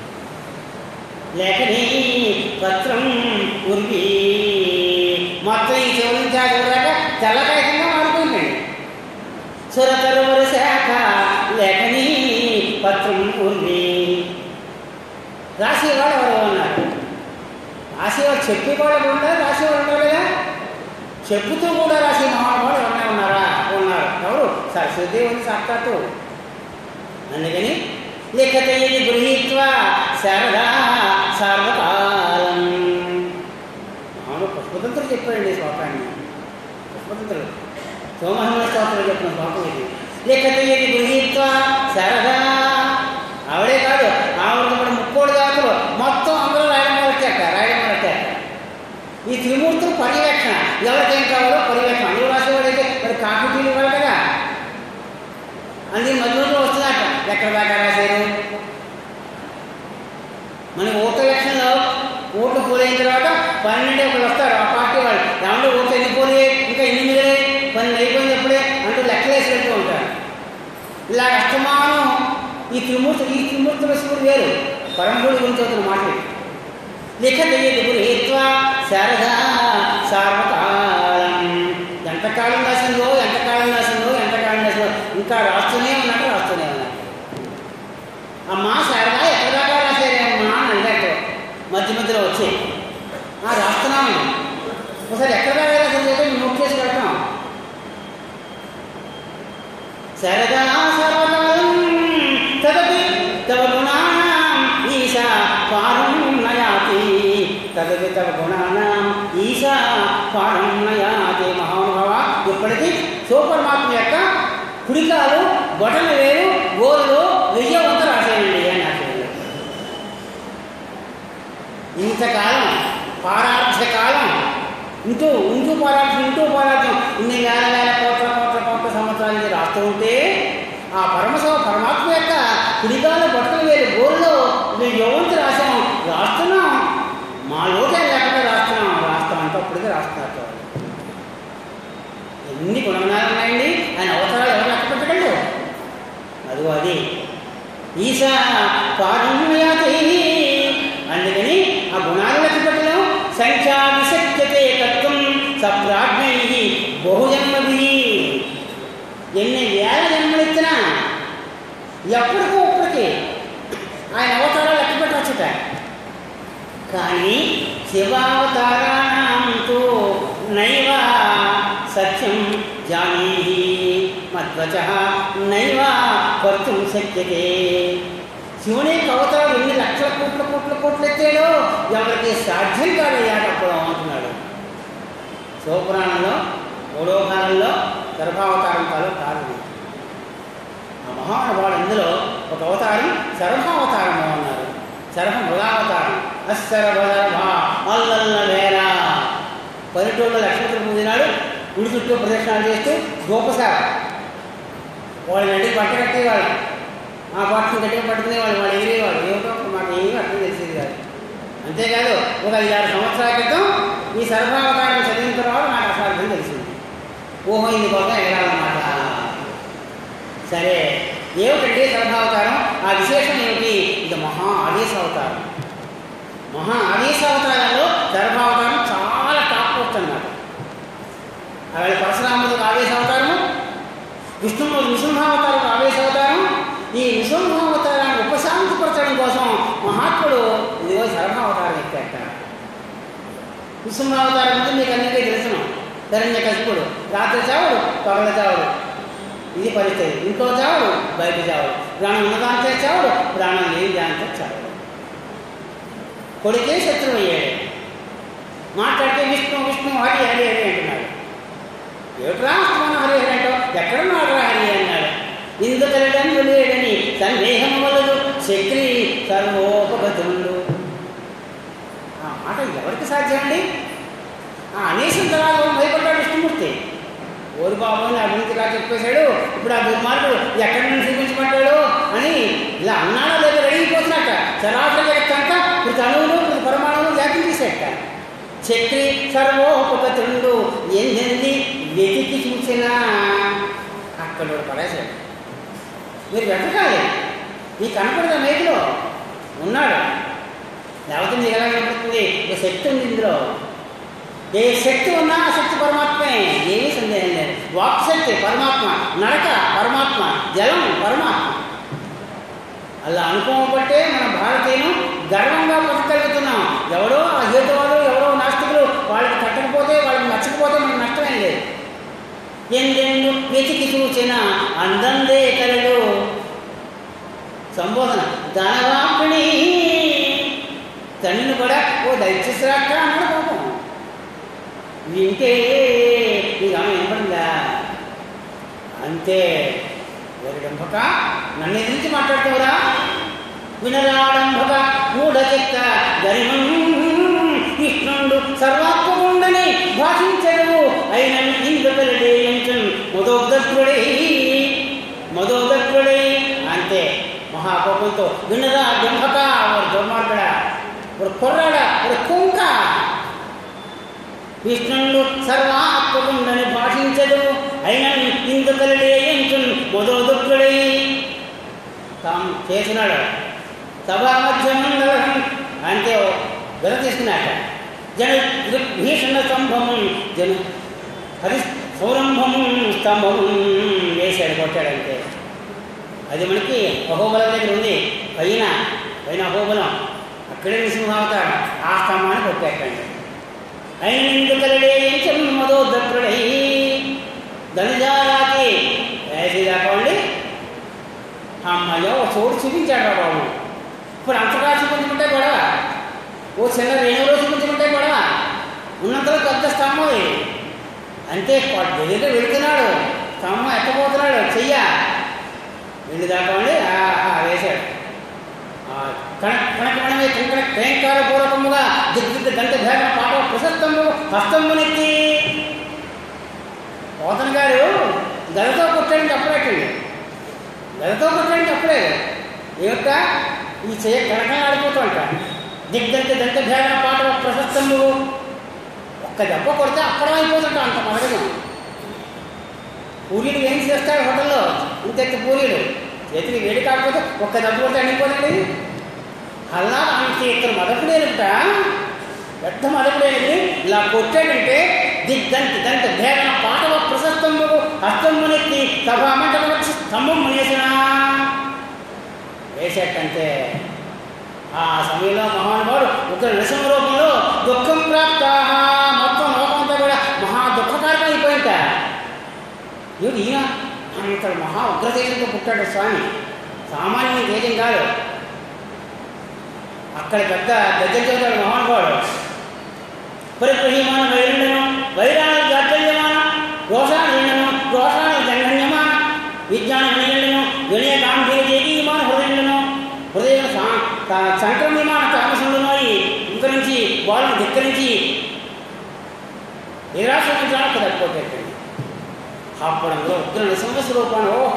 Speaker 1: లేఖని పత్రం ఉరిపి మొత్తం ఈ చెవుల నుంచి ఆ చెవుల దాకా తెల్లకాయతంగా మారిపోయిందండి సురతరువుల శాఖ లేఖని పత్రం ఉర్వి రాసేవాడు ఎవరు ఉన్నారు రాసేవాడు చెప్పేవాడు ఉన్నారు రాసేవాడు ఉన్నారు కదా చెప్పుతూ కూడా రాసే మహానుభావుడు ఎవరైనా ఉన్నారా ఉన్నారు ఎవరు సరస్వతీదేవి సాక్షాత్తు అందుకని లిఖతయ్యి గృహీత్వ శారదా సార్వకాలం అవును పుష్పతంత్రులు చెప్పాడండి ఈ శ్లోకాన్ని పుష్పతంత్రులు సోమహమ్మ స్తోత్రం చెప్పిన శ్లోకం ఇది లిఖతయ్యి గృహీత్వ శారదా ఆవిడే కాదు ఆవిడతో కూడా ముక్కోడు దాతలు మొత్తం అందరూ రాయడం వచ్చాక రాయడం వచ్చాక ఈ త్రిమూర్తులు పర్యవేక్షణ ఎవరికేం కావాలో పర్యవేక్షణ అందరూ రాసేవాడైతే మరి కాఫీ టీలు ఇవ్వాలి కదా అందుకే మధ్యలో వస్తున్నాక ఎక్కడ దాకా రాశారు మన ఓట్ల ఎలక్షన్లో ఓట్లు పోలైన తర్వాత పన్నెండు ఒకళ్ళు వస్తారు ఆ పార్టీ వాళ్ళు దాంట్లో ఓట్లు ఎన్ని పోలే ఇంకా ఎన్ని మిగిలే పన్నెండు అయిపోయింది ఎప్పుడే అంటూ లెక్కలేసి వెళ్తూ ఉంటారు ఇలా అస్తమానం ఈ త్రిమూర్తి ఈ త్రిమూర్తుల శివుడు వేరు పరమగుడి గురించి అవుతున్న మాటలు లిఖతయ్యది గృహీత్వ శారదా సార్వకాలం ఎంతకాలం రాసిందో ఎంతకాలం రాసిందో ఎంతకాలం రాసిందో ఇంకా రాస్తూనే ఉన్నట్టు రాస్తూనే ఉన్నారు అమ్మా శారదా ఎక్కడ దాకా రాశారేమ్మా అని అడిగారు మధ్య మధ్యలో వచ్చి ఆ రాస్తున్నామండి ఒకసారి ఎక్కడ దాకా రాసింది అయితే మేము నోట్ చేసి పెడతాం శారదా సర్వకాలం తదపి తవ గుణానాం ఈశా పారం నయాతి తదపి తవ గుణానాం ఈశా పారం నయాతి మహానుభావ ఇప్పటికీ సూపర్మాత్మ యొక్క కుడికాలు బొటలు వేరు గోళ్ళు విజయవంత రాసేయండి అని రాసేయండి ఇంతకాలం పారార్థకాలం ఇంటూ ఇంటూ పారార్థం ఇంటూ పారార్థం ఇన్ని వేల వేల కోట్ల కోట్ల కోట్ల సంవత్సరాల నుంచి రాస్తూ ఉంటే ఆ పరమశివ పరమాత్మ యొక్క కుడిగాల బట్టలు వేలు గోరులో మేము యువంతి రాసాం రాస్తున్నాం మా లోటే లేకుండా రాస్తున్నాం రాస్తాం అంటే అప్పటికే రాస్తున్నారు చూడండి. ఎన్ని గుణగణాలు ఉన్నాయండి ఆయన అవసరాలు ఎవరు లెక్క పెట్టగలరు అదిగో అది ఈశా పారుణ్యాతి అందుకని ఆ గుణాలు లెక్క పెట్టడం సంఖ్యా విశక్యతే తత్వం సప్రాజ్ఞై బహుజన్మభి ఎన్ని వేల జన్మలెత్తినా ఎప్పటికో ఇప్పటికి ఆయన అవతారాలు లెక్క పెట్టవచ్చుట కానీ శివావతారాణంతో నైవ సత్యం జానీహి మధ్వచ నైవ కర్తుం శక్యతే శివుని యొక్క అవతారాలు ఎన్ని లక్షల కోట్ల కోట్ల కోట్లు ఎత్తాడో ఎవరికి సాధ్యం కాదయ్యా చెప్పడం అంటున్నాడు శివపురాణంలో మూడో కాలంలో గర్భావతారం కాలం కాదు ఆ మహానుభావుడు ఇందులో ఒక అవతారం సర్వావతారం అన్నారు సర్వ మృగావతారం అస్సరభ అల్లల్ల వేళ పల్లెటూళ్ళలో లక్ష్మీపురం పొందినాడు గుడి చుట్టూ ప్రదక్షిణాలు చేస్తూ గోపసార వాళ్ళని ఇంటికి పట్ట కట్టేవాళ్ళు ఆ పట్టుని గట్టిగా పట్టుకునేవాళ్ళు వాళ్ళు ఎగిరేవాళ్ళు ఏమిటో అప్పుడు మాకు ఏమీ అర్థం తెలిసేది కాదు అంతేకాదు ఒక ఐదారు సంవత్సరాల క్రితం ఈ సర్వావతారం చదివిన తర్వాత నాకు అసలు అర్థం తెలిసింది ఓహో ఇందుకోసం ఎగరాలన్నమాట సరే ఏమిటండి సర్వావతారం ఆ విశేషం ఏమిటి ఇది మహా ఆదేశ అవతారం మహా ఆదేశ అవతారంలో సర్వావతారం చాలా టాప్ పోస్ట్ అన్నమాట అలాగే పరశురాముడికి ఆవేశ అవతారము విష్ణుమూర్తి నృసింహావతారం ఆవేశ అవతారం ఈ నృసింహావతారాన్ని ఉపశాంతిపరచడం కోసం మహాత్ముడు ఇదిగో సర్వావతారం ఎక్కాట నృసింహావతారం అంటే మీకు అన్నింటికీ తెలుసును ధరణ్య కశిపుడు రాత్రి చావుడు పగల చావుడు ఇది పరిస్థితి ఇంట్లో చావుడు బయట చావుడు ప్రాణం ఉన్నదాంతే చావుడు ప్రాణం లేని దాంతో చావుడు కొడుకే శత్రువు అయ్యాడు మాట్లాడితే విష్ణు విష్ణు హరి హరి హరి అంటున్నాడు ఏమిట్రా మన హరి హరి అంటావు ఎక్కడున్నాడు రా హరి అన్నాడు ఇందుకలడన్ను లేడని సందేహం వలదు చక్రి సర్వోపగతులు ఆ మాట ఎవరికి సాధ్యం అండి ఆ అనేసిన తర్వాత భయపడ్డాడు విష్ణుమూర్తి ఓరి బాబు నా గురించి ఇలా చెప్పేశాడు ఇప్పుడు ఆ దుర్మార్గుడు ఎక్కడి నుంచి చూపించబడ్డాడు అని ఇలా అన్నాడో లేదో రెడీపోతున్నట్ట చరాచర జగత్తంతా ప్రతి అణువులు ప్రతి పరమాణువులు వ్యాపించేసేట చక్రి సర్వోపగతుండు ఎన్నెంది వెతికి చూసినా అక్కడ పడేశాడు మీరు వెతకాలి మీకు కనపడదా మేకులో ఉన్నాడు లేకపోతే మీకు ఎలా కనపడుతుంది ఒక శక్తి ఉంది ఇందులో ఏ శక్తి ఉన్నా ఆ శక్తి పరమాత్మే ఏమీ సందేహం లేదు వాక్ శక్తి పరమాత్మ నడక పరమాత్మ జలం పరమాత్మ అలా అనుకోవడం బట్టే మన భారతీయులు గర్వంగా బతకగలుగుతున్నాం ఎవడో అహేతువాడు ఎవరో నాస్తికులు వాళ్ళకి కట్టకపోతే వాళ్ళకి నచ్చకపోతే మనకు నష్టమేం లేదు ఎందెందు వెతికి చూచిన అందందే కలడు సంబోధన ధనవాపిణి తండ్రిని కూడా ఓ దయచేసిరాక అన్నాడు పాపం వింటే నీకు ఆమె వినపడిందా అంతే ఒక డంబక నన్ను ఎదిరించి మాట్లాడుతావురా వినరాడంబక మూఢ చెక్క గరిమం కృష్ణుడు సర్వాత్మకుండని భాషించడు అయిన ఇంద్రపల్లెంచం మదోదత్తుడై మదోదత్తుడై అంతే మహాకోపంతో వినరా డంబక ఒక దుర్మార్గడా ఒక కొర్రాడా ఒక కుంక విష్ణుడు సర్వాత్మకుండని భాషించదు అయిన ఇందుకలడేయించు మొదోదుక్కుడై తాము చేసినాడు సభా మధ్యమండలం అంటే గల తీసుకున్నాక జన భీషణ స్తంభము జన హరి సౌరంభము స్తంభము వేశాడు కొట్టాడంతే అది మనకి అహోబలం దగ్గర ఉంది పైన పైన అహోబలం అక్కడే నృసింహావతారం ఆ స్తంభాన్ని కొట్టేటండి ఐందుకలడేయించం మదోదత్రుడై ధనుజారాకి వేసేదాకండి అమ్మయ్య ఓ చోటు చూపించాడు రా బాబు ఇప్పుడు అంతగా చూపించుకుంటే గొడవ ఓ చిన్న రేణులో చూపించుకుంటే గొడవ ఉన్నంతలో పెద్ద స్తంభం ఇది అంతే దగ్గర వెళుతున్నాడు స్తంభం ఎక్కబోతున్నాడు చెయ్య వెళ్ళి దాకండి వేశాడు కనక కనకమణమే కంకణ క్రేంకార పూర్వకముగా దిగ్దిద్ద గంట భేద పాట ప్రశస్తము హస్తమునెత్తి పోతన గారు గదతో కొట్టడానికి అప్పుడేటండి గదతో కొట్టడానికి అప్పుడే ఏమిట ఈ చేయ కనకలాడిపోతుంట దిగ్దంత దంత భేద పాట ప్రశస్తము ఒక్క దెబ్బ కొడితే అప్పడం అయిపోతుంట అంత మరగదు పూరీలు ఏం చేస్తాడు హోటల్లో ఇంతెత్త పూరీలు చేతికి వేడి కాకపోతే ఒక్క దెబ్బ కొడితే అనిపోదండి అలా అంత ఇక్కడ మదపుడేనట పెద్ద మదపుడేనది ఇలా కొట్టాడంటే దిగ్దంతి దంత భేదన పాటవ ప్రశస్తము హస్తమునెత్తి సభామంటప స్తంభం వేసిన వేసేటంటే ఆ సమయంలో మహానుభావుడు ఒక నృసింహ రూపంలో దుఃఖం ప్రాప్త మొత్తం లోకమంతా కూడా మహా దుఃఖకారకం అయిపోయింట ఏమిటి ఈయన అంత మహా ఉగ్రతేజంతో పుట్టాడు స్వామి సామాన్య తేజం కాదు అక్కడ పెద్ద దగ్గర చదువుతాడు మహానుభావుడు పరిప్రహీమాన వైరుండను వైరాణ జాతర్యమాన రోషాణీయను రోషాణ జంగన్యమాన విజ్ఞాన వినయుండను వినయ గాంభీర్య జయమాన హృదయుండను హృదయ సంక్రమ్యమాన తామసుండునోయి ఇంకరించి వాళ్ళని ధిక్కరించి నిరాశించడానికి తగ్గిపోతాయి అప్పుడు అందులో ఉగ్ర నృసింహ స్వరూపాన్ని ఓ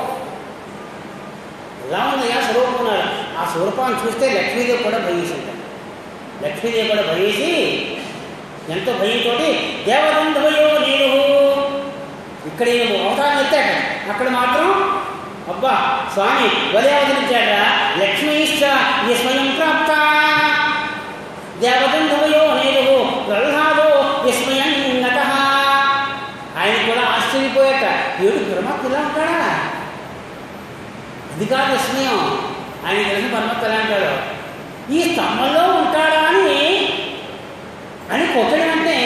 Speaker 1: ఎలా ఉందయ్యా స్వరూపం ఉన్నారు ఆ స్వరూపాన్ని చూస్తే లక్ష్మీదేవి కూడా భయించుంటారు లక్ష్మీ లక్ష్మీదేవి కూడా భయేసి ఎంతో భయంతో దేవదంధవయో నేను ఇక్కడ ఈయన అవతారం ఎత్తాక అక్కడ మాత్రం అబ్బా స్వామి వలే అవతరించాడ లక్ష్మీశ్చ ఈ స్వయం ప్రాప్త దేవదంధవయో నేను ప్రహ్లాదో విస్మయం నట ఆయన కూడా ఆశ్చర్యపోయాట ఏడు పరమాత్మ ఇలా ఉంటాడా అది కాదు విస్మయం ఆయన తెలిసిన పరమాత్మ ఎలా అంటాడు ఈ స్తంభంలో ఉంటాడా అని అని కొట్టడం అంటే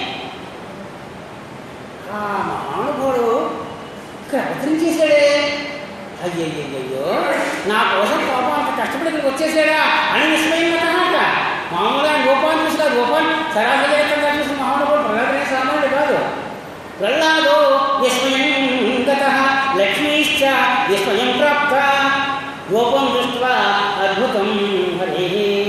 Speaker 1: ఆ మహానుభావుడు ఇక్కడ అవతరించేశాడే అయ్యయ్యయ్యో నా కోసం పాపం అంత కష్టపడి ఇక్కడికి వచ్చేసాడా అని విస్మయంగా అన్నమాట మామూలుగా ఆయన రూపాన్ని చూసిన రూపాన్ని సరాసరి ఎక్కడ చూసిన మహానుభావుడు ప్రహ్లాదనే సామాన్యుడు కాదు ప్రహ్లాదో విస్మయం గత లక్ష్మీశ్చ విస్మయం ప్రాప్త రూపం దృష్ట్వా అద్భుతం హరే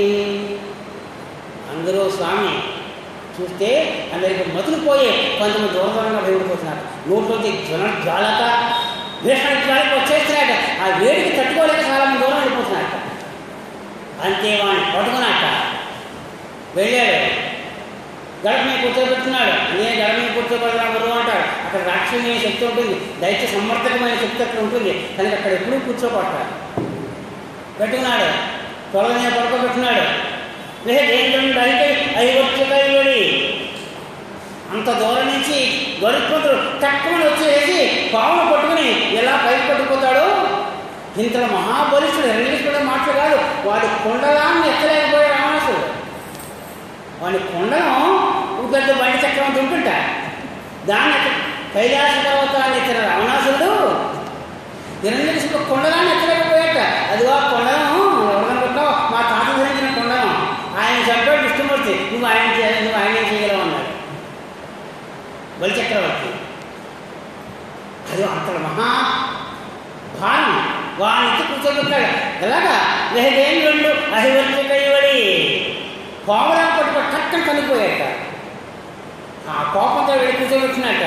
Speaker 1: అందరూ స్వామి చూస్తే అందరికి మతులు పోయే కొంతమంది దూర దూరంగా భయపడిపోతున్నారు నోట్లోకి జ్వల జ్వాలక భీషణ జ్వాలక వచ్చేస్తున్నాక ఆ వేడికి తట్టుకోలేక చాలా మంది దూరం వెళ్ళిపోతున్నారట అంతే వాడిని పట్టుకున్నాక వెళ్ళాడు గడప మీద కూర్చోబెట్టున్నాడు నేను గడప మీద కూర్చోబెడతాను గురువు అంటాడు అక్కడ రాక్షసీయ శక్తి ఉంటుంది దైత్య సమర్థకమైన శక్తి అక్కడ ఉంటుంది కనుక అక్కడ ఎప్పుడూ కూర్చోబట్టాలి పెట్టుకున్నాడు త్వరగా మీద పడుకోబెట్టున్నాడు లేదేంటంటే అయితే ఐవచ్చు కైవడి అంత దూరం నుంచి గరుత్మంతుడు తక్కువ వచ్చేసి పావును పట్టుకుని ఎలా పైకి పట్టుకుపోతాడు ఇంతలో మహాబలిష్ఠుడు హిరణ్యకుడు మాటలు కాదు వాడి కుండలాన్ని ఎత్తలేకపోయాడు రావణాసుడు వాడి కుండలం ఒక పెద్ద బండి చక్రం ఉంటుంట దాన్ని కైలాస పర్వతాన్ని ఎత్తిన రావణాసురుడు హిరణ్యకుడు కుండలాన్ని ఎత్తలేకపోయాట అది ఆ కుండలం ఎవరనుకుంటున్నావు మా తాత ధరించిన కుండలం ఆయన చెప్పాడు విష్ణుమూర్తి నువ్వు ఆయన చేయాలి నువ్వు ఆయన చేయగలవు అన్నాడు బలిచక్రవర్తి అది అంత మహా భారం వాడిని ఎత్తి కూర్చోబెట్టాడు ఎలాగా లేదేం రెండు అహివర్తి కైవడి కోమరా పట్టుకో టక్కన కనిపోయాక ఆ కోపంతో వెళ్ళి కూర్చోబెట్టినట్ట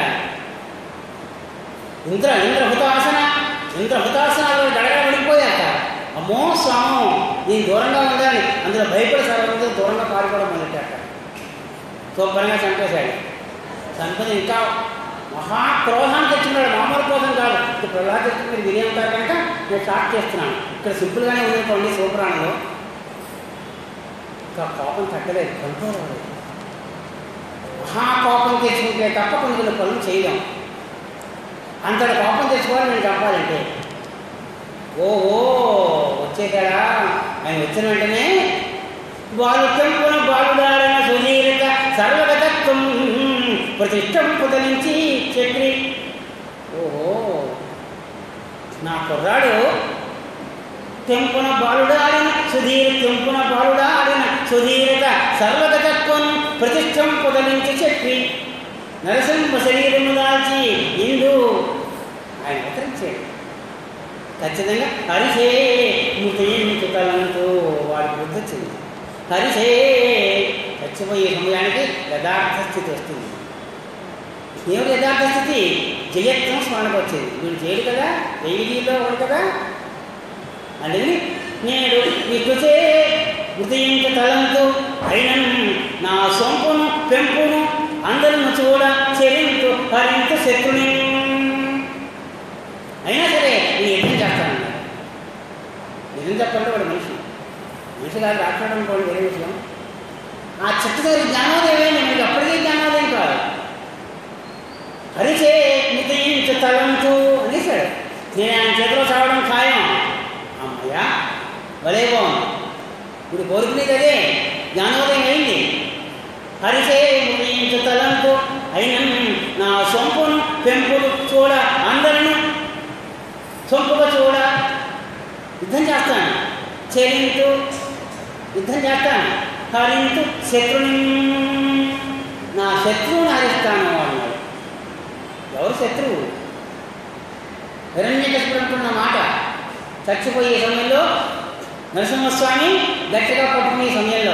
Speaker 1: ఇంద్ర ఇంద్ర హుతాసన ఇంద్ర హుతాసనాలు గడగడ పడిపోయాక అమ్మో స్వామం నేను దూరంగా ఉండాలి అందులో భయపడి సర్వంతో దూరంగా పారిపోవడం మొదలెట్టాక శుభ్రంగా చంపేశాడు చంపది ఇంకా మహా క్రోధాన్ని తెచ్చుకున్నాడు మామూలు క్రోధం కాదు ఇక్కడ ప్రహ్లాద చరిత్ర మీరు వినే ఉంటారు కనుక నేను స్టార్ట్ చేస్తున్నాను ఇక్కడ సింపుల్గానే ఉందనుకోండి శివపురాణంలో ఇంకా కోపం తగ్గలేదు కంట్రోల్ అవ్వలేదు మహా కోపం తెచ్చుకుంటే తప్ప కొన్ని కొన్ని పనులు చేయలేం అంతటి కోపం తెచ్చుకోవాలి నేను చెప్పాలంటే ఓహో వచ్చేసాడా ఆయన వచ్చిన వెంటనే వారు తెంపున బాలుడాడన సునీలిక సర్వగతత్వం ప్రతిష్టం పుదలించి చక్రి ఓహో నా కుర్రాడు తెంపున బాలుడాడిన సుధీర్ తెంపున బాలుడాడిన సుధీరత సర్వగతత్వం ప్రతిష్టం పుదలించి చక్రి నరసింహ శరీరము దాల్చి ఇందు ఆయన అవతరించాడు ఖచ్చితంగా హరిషే మృతయించు తలంతో వాడి బుద్ధి వచ్చింది హరిషే చచ్చిపోయే సమయానికి యథార్థ స్థితి వస్తుంది ఏమిటి యథార్థ స్థితి జయత్వం స్మరణకు వచ్చింది వీడు చేయడు కదా వెయ్యిలో ఒకడు కదా అంటే నేడు విద్యుచే హృదయించ తలంతో అయినను నా సొంపును పెంపును అందరిని చూడ చెరింతు హరింతు శత్రుని అయినా సరే నేను యజ్ఞం చేస్తానన్నాడు నిజం చెప్పండి వాడు మనిషి మనిషి కాదు రాక్షడం అనుకోండి వేరే విషయం ఆ చిట్టగారి జ్ఞానోదయమే మీకు అప్పటికే జ్ఞానోదయం కాదు హరిచే మితయించు తలంతు అనేసాడు నేను ఆయన చేతిలో చావడం ఖాయం అమ్మయ్యా భలే బాగుంది ఇప్పుడు కోరుకునేది అదే జ్ఞానోదయం అయింది హరిచే మితయించు తలంతు అయిన నా సొంపును పెంపులు చూడ అందరను సొంపుగా చూడ యుద్ధం చేస్తాను చెరింతు యుద్ధం చేస్తాను హరింతు శత్రుని నా శత్రువుని హరిస్తాను అన్నాడు ఎవరు శత్రువు హిరణ్యకశిపుడు అంటున్న మాట చచ్చిపోయే సమయంలో నరసింహస్వామి గట్టిగా పట్టుకునే సమయంలో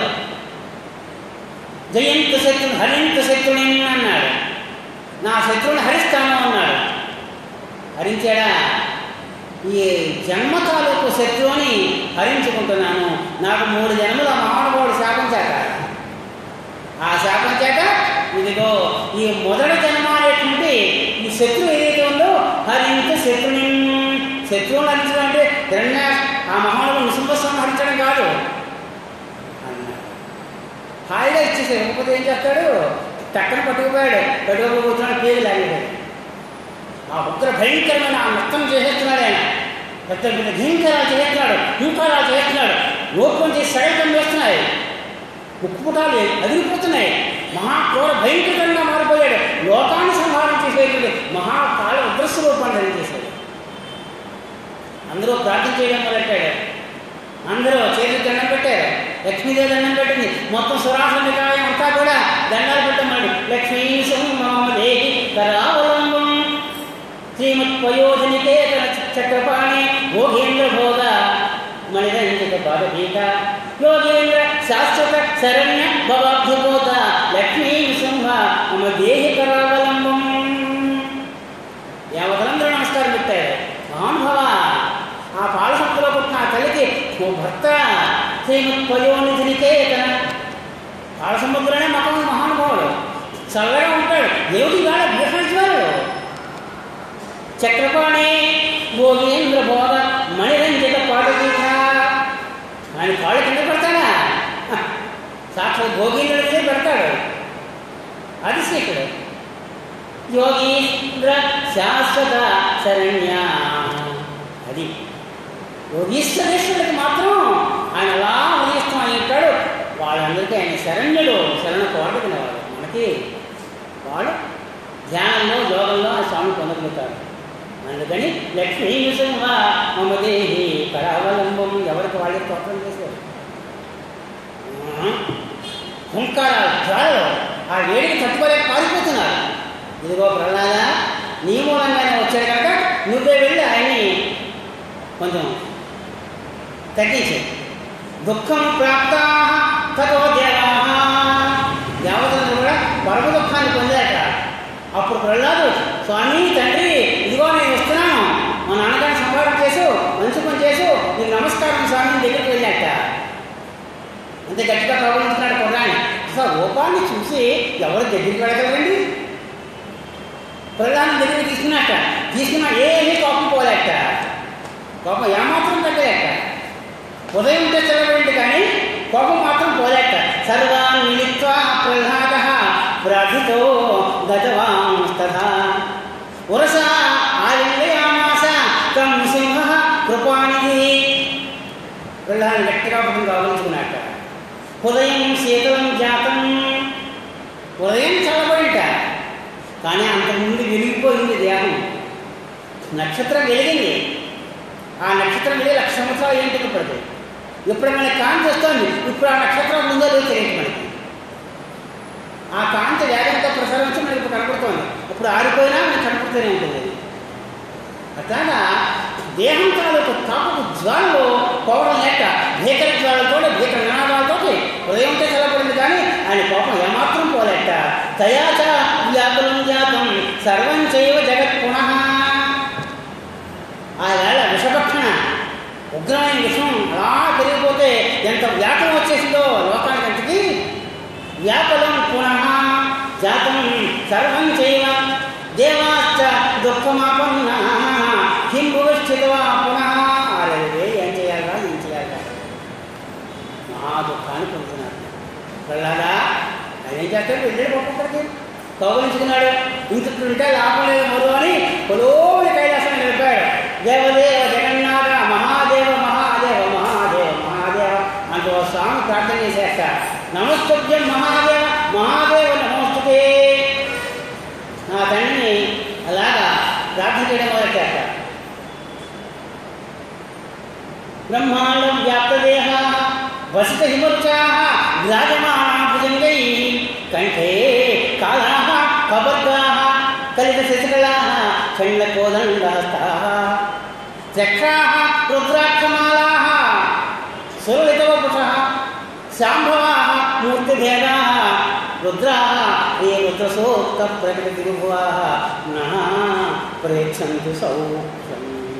Speaker 1: జయంత శత్రుని హరింత శత్రుని అన్నాడు నా శత్రువుని హరిస్తాను అన్నాడు హరించాడా ఈ జన్మ తాలూకు శత్రువుని హరించుకుంటున్నాను నాకు మూడు జన్మల మహానుభావుడు శాపించాక ఈ మొదటి జన్మ అనేటువంటి ఈ శత్రువు ఏదైతే ఉందో హరింత శత్రుని శత్రువుని హరించడం అంటే హిరణ్య ఆ మహానుభావుడు నృసింహస్వామి హరించడం కాదు అన్నాడు హాయిగా ఇచ్చేసాడు ఇవ్వకపోతే ఏం చేస్తాడు టక్కన పట్టుకుపోయాడు పట్టుకుపోయి కూర్చున్నాడు పేరు లాగేశాడు ఆ ఉగ్ర భయంకరమైన ఆ నష్టం చేసేస్తున్నాడు ఆయన పెద్ద పెద్ద భయంకరాలు చేస్తున్నాడు హూకారాలు చేస్తున్నాడు లోపం చేసి సైతం వేస్తున్నాయి ముక్కుపుటాలు అదిరిపోతున్నాయి మహాక్రూర భయంకరంగా మారిపోయాడు లోకాన్ని సంహారం చేసేటువంటి మహాకాల ఉద్రస్సు రూపాన్ని ధరించేశాడు అందరూ ప్రార్థన చేయడం మొదలెట్టాడు అందరూ చేతులు దండం పెట్టారు లక్ష్మీదేవి దండం పెట్టింది మొత్తం సురాసనికాయం అంతా కూడా దండాలు పెట్టమన్నాడు లక్ష్మీ సింహదేవి కరావలంబం శ్రీమత్ పయోజనికేతన చక్రపాణి భోగేంద్ర భోగ మణిరంజిత పాదపీఠ యోగేంద్ర శాశ్వత శరణ్య భవాబ్ధిపోత లక్ష్మీ సింహ మమ దేహి కరావలంబం యావతలందరూ నమస్కారం పెట్టారు మహానుభవ ఆ పాలసంతలో పుట్టిన ఆ తల్లికి ఓ భర్త శ్రీమత్ పయోనిధినికేతన పాలసముద్రనే మతం మహానుభావుడు చల్లగా ఉంటాడు దేవుడి వాళ్ళ భీషణించారు చక్రపాణి భోగేంద్ర భోగ మణిరంజిత పాటగీత ఆయన కాళ్ళు కింద పెడతాడా హ, సాక్షాత్ భోగేంద్రుడికే పెడతాడు అదిశేఖుడు యోగీంద్ర శాశ్వత శరణ్య అది యోగీశ్వరేశ్వరుడికి మాత్రం ఆయన అలా ఉదయిస్తాం అని ఉంటాడు వాళ్ళందరికీ ఆయన శరణ్యుడు శరణ కోరుకునేవాడు మనకి వాడు ధ్యానంలో యోగంలో ఆ స్వామి పొందగలుగుతారు అందుకని లక్ష్మీ సింహ మమ దేహి కరావలంబం ఎవరికి వాళ్ళే తోటం చేశారు హుంకార జ్వాలలు ఆ వేడికి తట్టుకోలేక పారిపోతున్నారు ఇదిగో ప్రహ్లాద నీ మూలంగానే వచ్చాడు కనుక నువ్వే వెళ్ళి ఆయన్ని కొంచెం తగ్గించే దుఃఖం ప్రాప్త తతో దేవా దేవతలు కూడా పరమ దుఃఖాన్ని పొందాక అప్పుడు ప్రహ్లాదు స్వామి తండ్రి ఇదిగో నేను వస్తున్నాను మా నాన్నగారిని సంపాదన చేసు మంచి పని చేసు నీకు నమస్కారం స్వామి నీ దగ్గరికి వెళ్ళాక అంత గట్టిగా ప్రవహించినాడు కుర్రాన్ని అసలు రూపాన్ని చూసి ఎవరు దగ్గరికి వెళ్ళగలరండి ప్రధాని దగ్గరికి తీసుకున్నట్ట తీసుకున్నా ఏమీ కోపం పోలేట కోపం ఏమాత్రం తగ్గలేట ఉదయం ఉంటే చదవండి కానీ కోపం మాత్రం పోలేట సర్వాన్ మిళిత్వా ప్రహ్లాద ప్రార్థితో గజవాంస్తథా ఉరస ఆలింగయామాస తం సింహ కృపానిధి ప్రహ్లాద్ గట్టిగా పక్కన గమనించుకున్నట్ట ఉదయం శీతలం జాతం ఉదయం చల్లబడిట కానీ అంతకుముందు వెలిగిపోయింది దేహం నక్షత్రం వెలిగింది ఆ నక్షత్రం వెలిగి లక్ష సంవత్సరాలు ఏంటికి పడుతుంది ఇప్పుడు మనకి కాంతి వస్తుంది ఇప్పుడు ఆ నక్షత్రం ముందో లేదు తెలియదు మనకి ఆ కాంతి వేగంతో ప్రసరించి మనకి ఇప్పుడు కనపడుతోంది ఇప్పుడు ఆరిపోయినా మనకి కనపడుతూనే ఉంటుంది అది అట్లాగా దేహం తాలూకు తాపకు జ్వాలలో పోవడం లేక భీకర జ్వాలతో భీకర నినాదాలతో ఉదయంతో చల్లబడింది కానీ ఆయన కోపం ఏమాత్రం పోలేట తయాచ వ్యాకులం జాతం సర్వం చేయవ జగత్ పునః ఆ వేళ విషభక్షణ ఉగ్రమైన విషం అలా పెరిగిపోతే ఎంత వ్యాకులం వచ్చేసిందో లోకానికంతకి వ్యాకులం పునః జాతం సర్వం చేయవ దేవాశ్చ దుఃఖమాపన్న కిం భవిష్యత్వా పునః అరే ఏం చేయాలా ఏం చేయాలా మహా దుఃఖాన్ని పొందుతున్నారు ప్రహ్లాదా ఆయన ఏం చేస్తాడు వెళ్ళాడు ఒక్కొక్కడికి కౌగులించుకున్నాడు ఇంచుకుంటే లాభం లేదు మరో అని కొలోని కైలాసం వెళ్ళిపోయాడు దేవదేవ జగన్నాథ మహాదేవ మహాదేవ మహాదేవ మహాదేవ అంటూ ఓ స్వామి ప్రార్థన చేసేట నమస్తుభ్యం మహాదేవ మహాదేవ నమస్తుతే నా తండ్రిని అలాగా ప్రార్థన చేయడం మొదలెట్టాక బ్రహ్మాండం వ్యాప్తదేహ వసిత హిమరుచా విరాజమానా భుజంగై కంఠే కాళా కబర్గా కలిత శశికళా ఖండకోదండహస్తా చక్రా రుద్రాక్షమాలా సురలితవపుష శాంభవా మూర్తిభేదా రుద్రా ఏ రుద్రసోక్త ప్రకృతి విభువా నా ప్రేక్షంతు సౌఖ్యం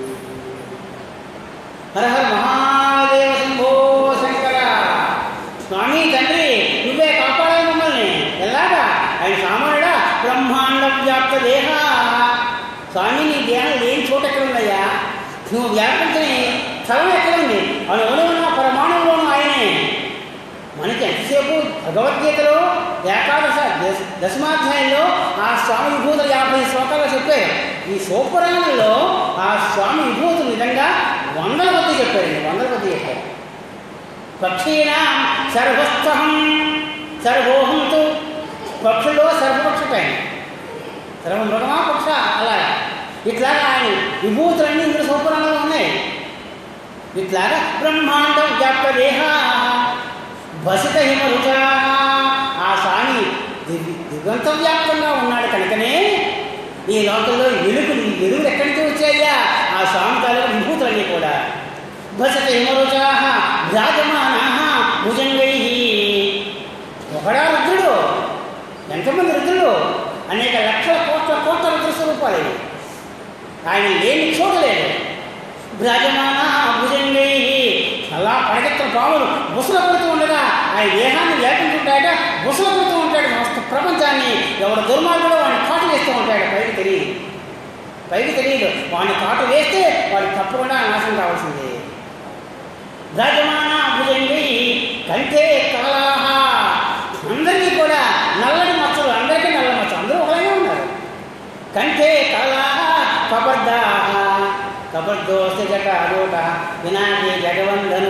Speaker 1: హర హర మహాదేవ శంభో శంకర స్వామి తండ్రి నువ్వే కాపాడాలి మమ్మల్ని ఎలాగా ఆయన సామాన్యుడా బ్రహ్మాండ వ్యాప్త దేహ స్వామి నీ దేహం లేని చోట ఎక్కడ ఉందయ్యా నువ్వు వ్యాపించని స్థలం ఎక్కడ ఉంది అణువులో ఉన్న పరమాణువులోనూ ఆయనే మనకి ఎంతసేపు భగవద్గీతలో ఏకాదశ దశ- దశమాధ్యాయంలో ఆ స్వామి విభూతులు యాభై శ్లోకాలు చెప్పారు ఈ సోపురాణంలో ఆ స్వామి విభూతులు నిజంగా వందల కొద్ది చెప్పారండి వందల కొద్ది చెప్పారు పక్షీనా సర్వస్థం సర్వోహంతు పక్షుల్లో సర్వపక్షపైన సర్వ మృగమా పక్ష అలాగా ఇట్లాగా ఆయన విభూతులన్నీ ఇందులో సోపురాణంలో ఉన్నాయి ఇట్లాగా బ్రహ్మాండం వ్యాప్త దేహ భసిత హిమరుచ ఆ స్వామి దివ్- దిగంత వ్యాప్తంగా ఉన్నాడు కనుకనే ఈ లోకంలో వెలుగులు ఈ వెలుగులు ఎక్కడి నుంచి వచ్చాయ్యా ఆ స్వామి తాలూకు విభూతులన్నీ కూడా భసిత హిమరుచా భ్రాజమానా భుజంగై ఒకడా రుద్రుడు ఎంతమంది రుద్రుడు అనేక లక్షల కోట్ల కోట్ల రుద్ర స్వరూపాలు ఇవి. ఆయన లేని చూడలేదు భ్రాజమాన భుజంగై అలా పడగెత్తిన పాములు బుసలు కొడుతూ ఉండగా ఆయన దేహాన్ని వ్యాపించుంటాయట బుసలు కొడుతూ ఉంటాడు సమస్త ప్రపంచాన్ని ఎవడు దుర్మార్గుడో వాడిని కాటు వేస్తూ ఉంటాడు పైకి తెలియదు పైకి తెలియదు వాడిని కాటు వేస్తే వాడు తప్పకుండా నాశనం కావాల్సిందే భ్రాజమాన భుజంగై కంటే కమలాహ అందరికీ కూడా నల్లని మచ్చలు అందరికీ నల్ల మచ్చలు అందరూ ఒకలాగే ఉన్నారు కంఠే కళా కబర్దా కబర్దోస్తి జట అదోట వినాయకి జగవందను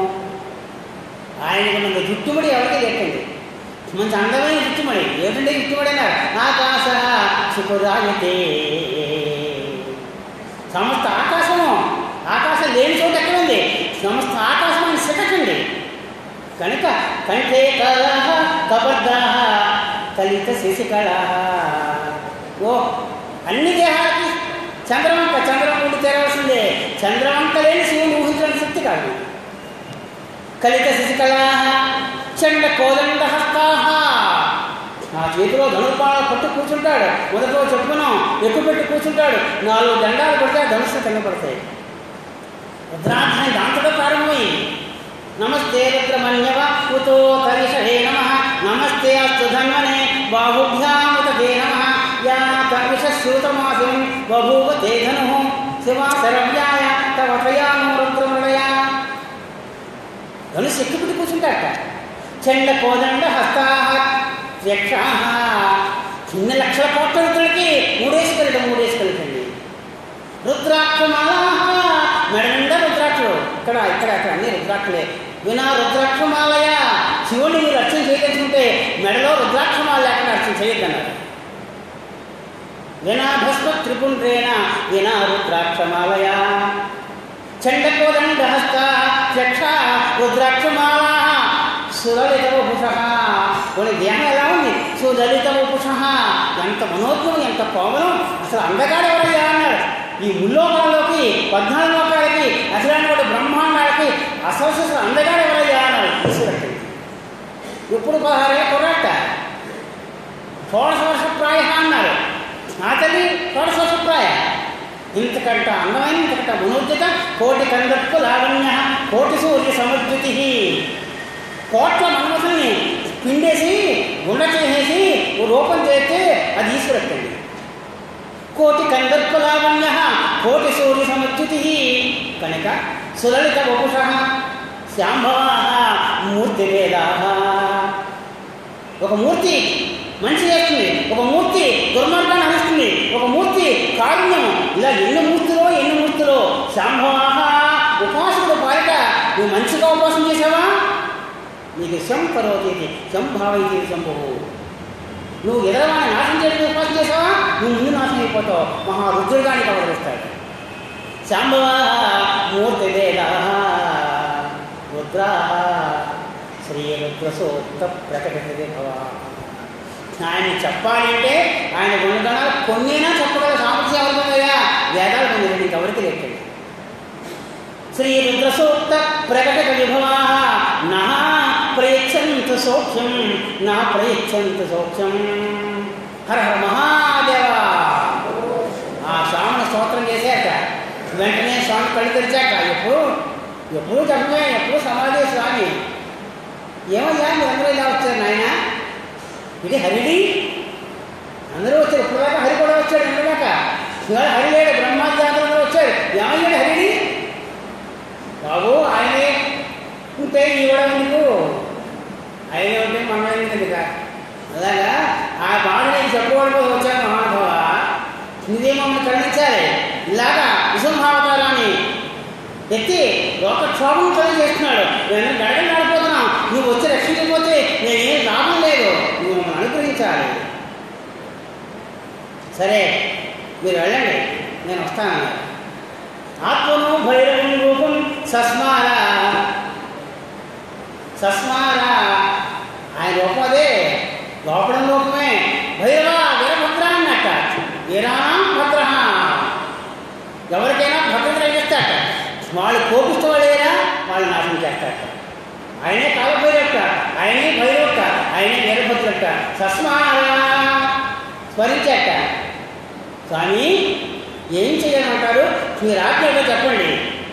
Speaker 1: ఆయనకు మన జుట్టుముడి ఎవరికి లేకండి మంచి అందమైన జుట్టుమడి ఏమిటంటే జుట్టుమడి అన్నారు ఆకాశ సుఖరాయతే సమస్త ఆకాశము ఆకాశం లేని చోట ఎక్కడ ఉంది సమస్త ఆకాశం ఆయన శిఖకండి కనుక కంఠే కళ కబర్దా కలిత శశికళ ఓ అన్ని దేహాలకి చంద్రవంక చంద్రవంక ఉండి తెరవలసిందే చంద్రవంక లేని శివుని ఊహించడానికి శక్తి కాదు కలిత శశికళ చండ కోదండ హస్తాహ ఆ చేతిలో ధనుర్బాణ పట్టు కూర్చుంటాడు మొదట్లో చెప్పుకున్నాం ఎక్కువ పెట్టి కూర్చుంటాడు నాలుగు దండాలు పడితే ఆ ధనుసు కింద పడతాయి రుద్రాధ్యాయం దాంతో ప్రారంభమైంది నమస్తే రుద్రమన్యవ కుతో కరిషహే నమ నమస్తే అస్తు ధన్వనే బాహుభ్యాముత తే నమ యా కవిశ్యూతమాసం బభూవ తే ధను శివా శరవ్యాయ తవ త్రయాను రుద్రమృడయ ధనుసు ఎక్కుపెట్టి కూర్చుంటాట చండ కోదండ హస్తా యక్షా చిన్న లక్షల కోట్ల రుద్రులకి మూడేసుకెళ్ళటం మూడేసుకెళ్ళటండి రుద్రాక్షమాల మెడ రుద్రాక్షలు ఇక్కడ ఇక్కడ అక్కడ అన్ని రుద్రాక్షలే వినా రుద్రాక్షమాలయ శివుడిని మీరు అర్చన చేయదలుచుకుంటే మెడలో రుద్రాక్షమాల లేకుండా అర్చన చేయొద్దన్నారు వినా భస్మ త్రిపుండ్రేణ వినా రుద్రాక్షమాలయ చండకోదండ హస్త చక్ష రుద్రాక్షమాల సులలిత వపుష కొన్ని దేహం ఎలా ఉంది సులలిత వపుష ఎంత మనోజ్ఞం ఎంత కోమలం అసలు అందగాడు ఎవరయ్యా అన్నాడు ఈ ముల్లోకాలలోకి పద్నాలుగు లోకాలకి అసలు కూడా బ్రహ్మాండాలకి అసలు అసలు అందగాడు ఎవరయ్యా అన్నాడు ఈశ్వరుడికి ఇప్పుడు పదహారేళ్ళ కొరట షోడశ వర్ష ప్రాయ అన్నారు నా తల్లి షోడశ వర్ష ప్రాయ ఇంతకంట అందమైన ఇంతకంట మనోజ్ఞత కోటి కందర్పు లావణ్య కోటి సూర్య సముద్రుతి కోట్ల మన్మథుల్ని పిండేసి గుండ చేసేసి ఓ రూపం చేస్తే అది ఈశ్వరత్వండి కోటి కందర్ప లావణ్య కోటి సూర్య సముద్యుతి కనుక సులలిత వపుష శాంభవా మూర్తిభేదా ఒక మూర్తి మంచి చేస్తుంది ఒక మూర్తి దుర్మార్గాన్ని అనిస్తుంది ఒక మూర్తి కారుణ్యం ఇలా ఎన్ని మూర్తులో ఎన్ని మూర్తులో శాంభవాహ ఉపాసకుడు పాలిట నువ్వు మంచిగా ఉపాసన చేసావా నీకు శం కరోతి శం భావైతే శంభువు నువ్వు ఎదరవాడిని నాశనం చేయడానికి ఉపాసన చేసావా నువ్వు ముందు నాశనం అయిపోతావు మహా రుద్రుడిగానికి అవతరిస్తాడు శాంభవ మూర్తి వేద రుద్ర శ్రీ రుద్ర సూక్త ప్రకటిత భవ ఆయన చెప్పాలి అంటే ఆయన గుణగణాలు కొన్నైనా చెప్పగల సామర్థ్యం ఎవరికయ్యా వేదాలు కొన్ని రెండు ఇంకెవరికి లేదు శ్రీ రుద్ర సూక్త ప్రకటక విభవా నా ప్రయచ్చంత సౌఖ్యం నా ప్రయచ్చంత సౌఖ్యం హర హర మహాదేవ ఆ శ్రావణ స్తోత్రం చేశాక వెంటనే స్వామి కళ్ళు తెరిచాక ఎప్పుడు ఎప్పుడు చెప్పమే ఎప్పుడు సమాధి స్వామి ఏమయ్యా మీరందరూ ఇలా వచ్చారు నాయన ఇది హరిడి అందరూ వచ్చారు ఇప్పటిదాకా హరి కూడా వచ్చాడు ఇంతదాకా ఇవాళ హరి లేడు బ్రహ్మాధ్యాత్రంలో వచ్చాడు ఏమయ్యాడు హరిని బాబు ఆయనే ఉంటే ఇవ్వడం నీకు ఆయనే ఉంటే మనం ఎందుకు అలాగా ఆ బాధ నేను చెప్పుకోవడం కోసం వచ్చాను మహానుభావ నువ్వే మమ్మల్ని కరుణించాలి ఇలాగా విషంభావతారాన్ని ఎత్తి లోక క్షోభం కలిగి చేస్తున్నాడు నేను నడగని నడిపోతున్నాం నువ్వు వచ్చి రక్షించకపోతే నేనేం లాభం లేదు నువ్వు మమ్మల్ని అనుగ్రహించాలి సరే మీరు వెళ్ళండి నేను వస్తాను ఆత్మను భైరవం రూపం సస్మార సస్మార ఆయన రూపం అదే లోపడం రూపమే భైరవ వీరభద్ర అన్నట్ట వీరాణం భద్ర ఎవరికైనా భద్రత కలిగిస్తాట వాళ్ళు కోపిస్తూ వాళ్ళేరా వాళ్ళు నాశనం చేస్తాట ఆయనే కాలభైరవట ఆయనే భైరవట ఆయనే వీరభద్రట సస్మార స్మరించాట కానీ ఏం చేయాలంటారు మీరు ఆజ్ఞగా చెప్పండి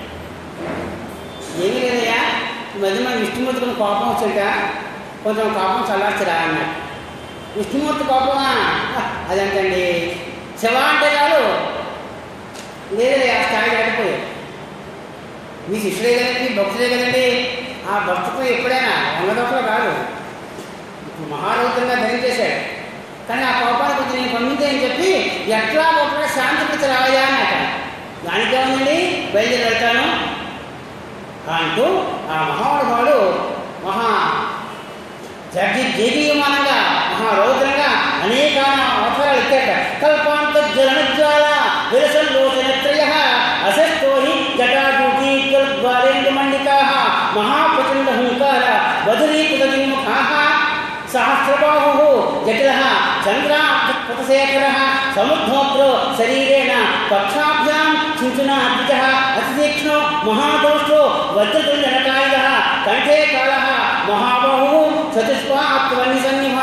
Speaker 1: ఏమీ లేదయ్యా ఈ మధ్య మన విష్ణుమూర్తికి కోపం వచ్చేట కొంచెం కోపం చల్లార్చరా అన్నాడు విష్ణుమూర్తి కోపమా అదంటండి శివ అంటే కాదు లేదే ఆ స్థాయి దాటిపోయాడు మీ శిష్యుడే కదండి మీ భక్తుడే కదండి ఆ భక్తుతో ఎప్పుడైనా వంగదొక్కలు కాదు ఇప్పుడు మహారౌతంగా ధరించేశాడు కానీ ఆ కోపాన్ని కొంచెం నేను పంపించే అని చెప్పి ఎట్లా ఒకటే శాంతికి రావయా అన్నట దానికే ఉందండి బయలుదేరి వెళ్తాను అంటూ ఆ మహానుభావుడు మహా జగ్గి జగీయమానంగా మహారౌద్రంగా అనేక అవసరాలు ఎత్తాట కల్పాంత జ్వలనజ్వాల విరసల్లోచనత్రయ అశస్తో హి జటాజూటీ ద్వారేంద్ర మండికా మహాప్రచండ హుంకార బదురీకృత విముఖా సహస్రబాహు జటిల చంద్రాపతశేఖర సముద్రోగ్రో శరీరేణ పక్షాభ్యాం చించునాద్విత అతితీక్ష్ణో మహాదోష్టో వజ్రతుండనకాయ కంఠే కాల మహాబాహు చతుష్పాత్వన్ని సన్నిభ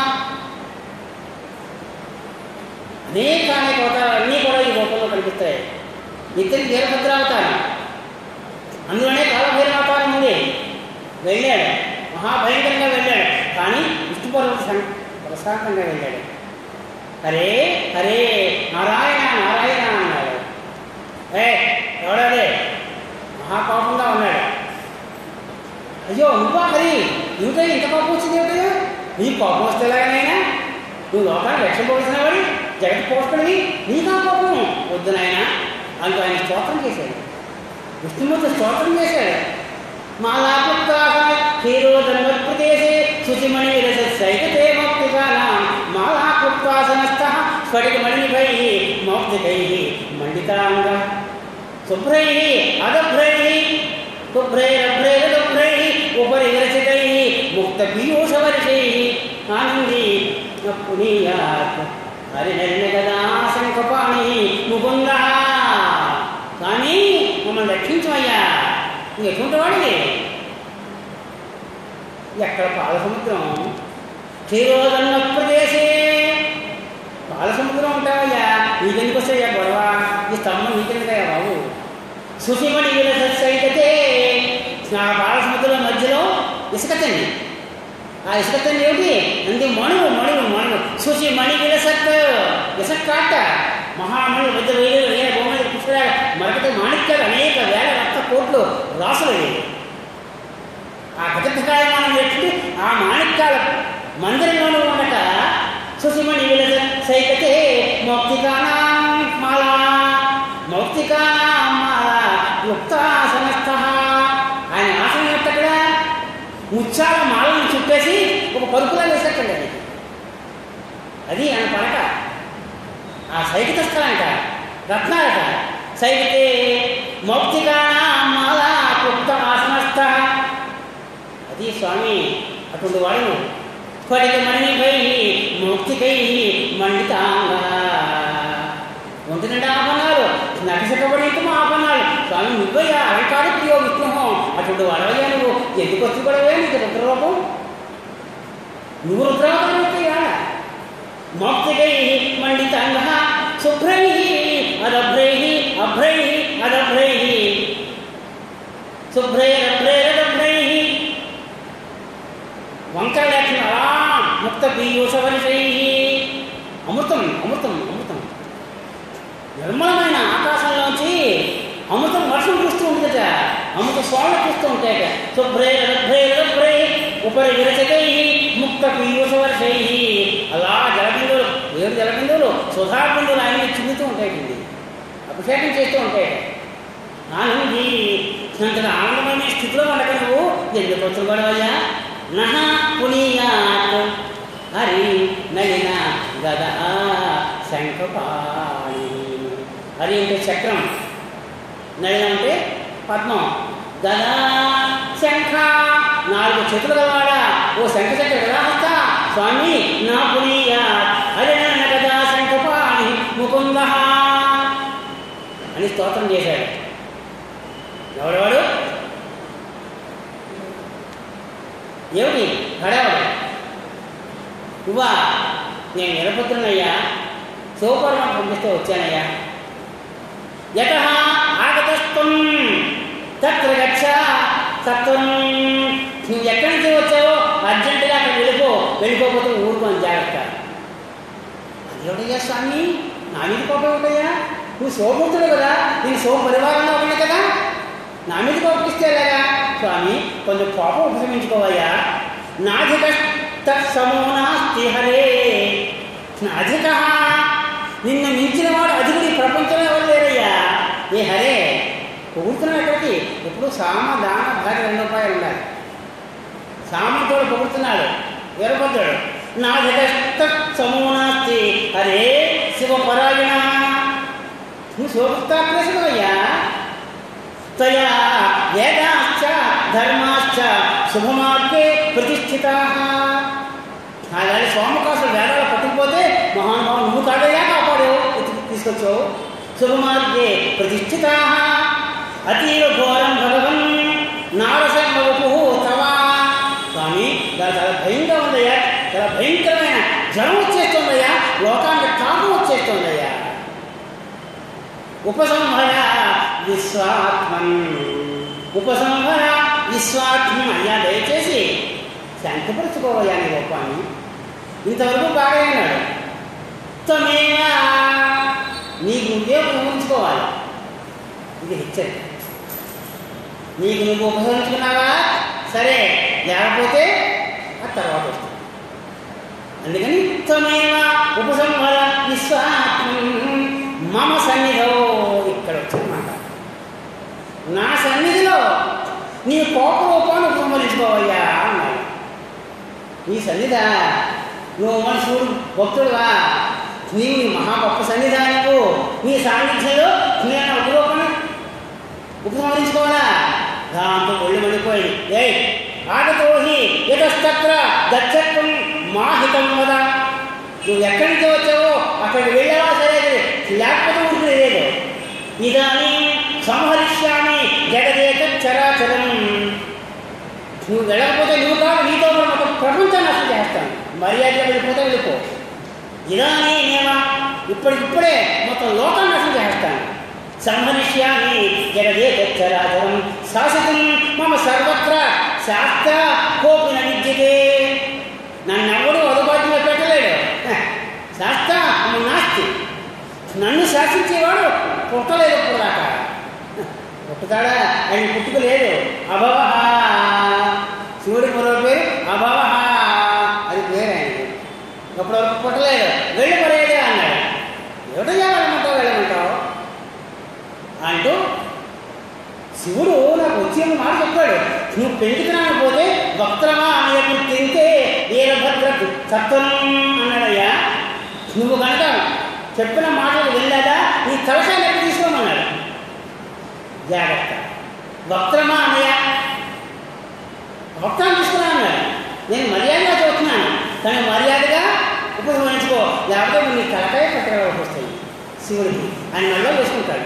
Speaker 1: అనేక అనేక అవతారాలు అన్నీ కూడా ఈ రూపంలో కనిపిస్తాయి ఇద్దరి వీరభద్రావతారం అందులోనే కాలభైరవతారం ఉంది వెళ్ళాడు మహాభయంకరంగా వెళ్ళాడు కానీ విష్ణుపర్వత సం ప్రశాంతంగా వెళ్ళాడు హరే హరే నారాయణ నారాయణ అన్నాడు ఏ ఎవడదే మహాకోపంగా ఉన్నాడు అయ్యో నువ్వా హరి ఇంకా ఇంత కోపం వచ్చింది ఏమిటి నీ కోపం వస్తే ఎలాగనైనా నువ్వు లోకాన్ని రక్షింపవలసిన వాడి జగత్ పోషకుడివి నీకా కోపం వద్దు నాయన అంటూ ఆయన స్తోత్రం చేశాడు విష్ణుమూర్తి స్తోత్రం చేశాడు మాలాపుత్రాహ క్షీరోధన్వత్ప్రదేశే శుచిమణి విరసైకతే మౌక్తికానాం మాలాపుత్రాసనస్థ స్ఫటికమణిభై మౌక్తికై మండితాంగ శుభ్రై అదభ్రై శుభ్రైరభ్రైరభ్రై ఉపరి విరచితై ముక్తపీయూషవర్షై ఆనందీ పునీయాత్ హరిహరిణ గదా శంఖపాణి ముకుంద కానీ మమ్మల్ని రక్షించమయ్యా నువ్వు ఎటువంటి వాడివి ఎక్కడ పాలసముద్రం క్షీరోదన్న ప్రదేశే పాలసముద్రం ఉంటావయ్యా నీకెందుకు వస్తాయా గొడవ ఈ స్తంభం నీకెందుకయ్యా బాబు సుశిమణి విరసైతే ఆ పాలసముద్రం మధ్యలో ఇసుక తన్ని ఆ ఇసుక తన్ని ఏమిటి అంది మణువు మణువు మణువు సుశి మణి విలసత్ ఇసుక కాట మహామణి మధ్య వేలు వేల బొమ్మలు పుష్కరాలు మరొకటి మాణిక్యాలు అనేక వేల రక్త కోట్లు రాసులు ఇవి. ఆ గజకాయమానం ఎట్టి ఆ మాణిక్యాల మందిరంలోనూ ఉండక సుశిమణి విలస సైకతే మౌక్తికానాం మాల మౌక్తికానాం మాల యుక్తాసనస్థ ఆయన ఆసనం ఎక్కడ ముత్యాల మాలను చుట్టేసి ఒక పరుపులా వేసేటండి అది అది ఆయన పలక ఆ సైకిత స్థలంట రత్నాలట సైకితే మౌక్తికానాం మాల యుక్త ఆసనస్థ అది స్వామి అటువంటి వాడు స్ఫటిక మణిపై మౌక్తికై మండితాంగ ఒంటి నిండా ఆపన్నాలు నటసకబడికము ఆపన్నాలు స్వామి నువ్వయ్యా అలంకార ప్రియో విష్ణు అటువంటి వాడవయ్యా నువ్వు ఎందుకు వచ్చి పడవే నీకు రుద్రరూపం నువ్వు రుద్రవతయ్యా మౌక్తికై మండితాంగ శుభ్రై అదభ్రై అభ్రై అదభ్రై శుభ్రైరభ్రైరభ్రై వంకర లేకుండా అలా ముక్త పీయూషవర్షై అమృతం అమృతం అమృతం నిర్మలమైన ఆకాశంలోంచి అమృతం వర్షం కురుస్తూ ఉంటుందట అమృత స్వామి కురుస్తూ ఉంటాయట శుభ్రే రభ్రే రభ్రే ఉపరి విరచకై ముక్త పీయూష వర్షై అలా జలబిందువులు ఏడు జలబిందువులు సుధా బిందువులు ఆయన చిందుతూ ఉంటాయండి అభిషేకం చేస్తూ ఉంటాయట ఆనంది అంతగా ఆనందమైన స్థితిలో ఉండక నువ్వు ఎందుకు వచ్చి గొడవయ్యా నహ పునీయాత్ హరి నలిన గద శంఖపాణి హరి అంటే చక్రం నలిన అంటే పద్మం గదా శంఖ నాలుగు చేతులు గలవాడా ఓ శంఖ చక్ర గదాహస్త స్వామి నా పునీయా హరి నలిన గదా శంఖపాణి ముకుంద అని స్తోత్రం చేశాడు ఎవడవాడు ఏమిటి హడావాడు నువ్వా నేను నిరపుత్రునయ్యా సోపర్మ పంపిస్తే వచ్చానయ్యా యత ఆగతస్థం తత్ర గచ్చ సత్వం నువ్వు ఎక్కడి నుంచి వచ్చావో అర్జెంటుగా అక్కడ వెళ్ళిపో వెళ్ళిపోకపోతే ఊరుకోని జాగ్రత్త అదేమిటయ్యా స్వామి నా మీద కోపం ఉంటాయా నువ్వు సోపుతుడు కదా నేను సో పరివారంలో ఉన్నా కదా నా మీద కోపిస్తే ఎలాగా స్వామి కొంచెం కోపం ఉపశమించుకోవయ్యా నాధిక తత్సమో నాస్తి హరే అధిక నిన్ను మించిన వాడు అధికుడి ప్రపంచంలో ఎవరు లేరయ్యా ఏ హరే పొగుడుతున్నావు ఎక్కడికి ఎప్పుడు సామ దాన భార్య రెండు రూపాయలు ఉండాలి సామంతోడు పొగుడుతున్నాడు వీరభద్రుడు నాధిక తత్సమో నాస్తి హరే శివ పరాయణ నువ్వు శోభిస్తాప్రేసుడయ్యా తయా వేదాశ్చ ధర్మాశ్చ శుభమార్గే ప్రతిష్ఠితా అలాగే సోమకాసులు వేదాలు పట్టుకుపోతే మహానుభావులు నువ్వు కాదయ్యా కాపాడావు ఎత్తుకు తీసుకొచ్చావు శుభమార్గే ప్రతిష్ఠితా అతీవ ఘోరం భగవన్ నారసింహవపు తవా స్వామి దాని చాలా భయంగా ఉందయ్యా చాలా భయంకరమైన జ్వరం వచ్చేస్తుందయ్యా లోకానికి కాపు వచ్చేస్తుందయ్యా ఉపసంహర విశ్వాత్మన్ ఉపసంహర విశ్వాత్మం అయ్యా దయచేసి శాంతిపరచుకోవయ్యా నీ గొప్పని ఇంతవరకు బాగా అయినాడు తమేవా నీకు నువ్వే ఉపయోగించుకోవాలి ఇది హెచ్చరిక నీకు నువ్వు ఉపసంహరించుకున్నావా సరే లేకపోతే ఆ తర్వాత వస్తుంది అందుకని త్వమేవ ఉపసంహర విశ్వాత్మం మమ సన్నిధో ఇక్కడ వచ్చిందన్నమాట నా సన్నిధిలో నీ కోప రూపాన్ని ఉపసంహరించుకోవయ్యా అన్నాడు నీ సన్నిధ నువ్వు మనుషుడు భక్తుడువా నీవు నీ మహా గొప్ప సన్నిధా నీకు నీ సాన్నిధ్యంలో నేను ఒక రూపాన్ని ఉపసంహరించుకోవాలా దాంతో ఒళ్ళు మండిపోయింది ఏయ్ ఆగతోహి యతస్తత్ర గచ్చత్వం మాహితం వద నువ్వు ఎక్కడి నుంచి వచ్చావో అక్కడికి వెళ్ళావా సరే లేకపోతే ఉంటుంది లేదు ఇదానీ సంహరిష్యామి జగదేక చరాచరం నువ్వు వెళ్ళకపోతే నువ్వు కాదు నీతో కూడా మొత్తం ప్రపంచాన్ని అసలు చేస్తాను మర్యాద వెళ్ళిపోతే వెళ్ళిపో ఇదానీ నేమా ఇప్పటికిప్పుడే మొత్తం లోకాన్ని అసలు చేస్తాను సంహరిష్యామి జగదేక చరాచరం శాసితం మమ సర్వత్ర శాస్త్ర కోపిన విద్యతే నన్ను ఎవడు అదుబాటులో పెట్టలేడు హ, శాస్త్ర నాస్తి నన్ను శాసించేవాడు పుట్టలేదు ఇప్పుడు దాకా పుట్టుతాడా ఆయన పుట్టుక లేదు అభవ శివుడి మరో పేరు అభవ అది పేరు ఆయనకి అప్పటి వరకు పుట్టలేదు వెళ్ళి మరేదే అన్నాడు ఏమిటో వెళ్ళమంటావు వెళ్ళమంటావు అంటూ శివుడు నాకు వచ్చి మాట చెప్పాడు నువ్వు పెంచుతున్నాను పోతే వక్రమా అనేకు తింటే వీరభద్ర తత్వం అన్నాడయ్యా నువ్వు కనుక చెప్పిన మాటలు వెళ్ళాదా నీ తలకాయ లెక్క తీసుకోమన్నాడు జాగ్రత్త వక్రమా అన్నయ్య వక్రం తీసుకున్నాను అన్నాడు నేను మర్యాదగా చూస్తున్నాను కానీ మర్యాదగా ఉపయోగించుకో లేకపోతే నువ్వు నీ తలకాయ పెట్టడానికి వస్తాయి శివుడికి ఆయన మెడలో వేసుకుంటాడు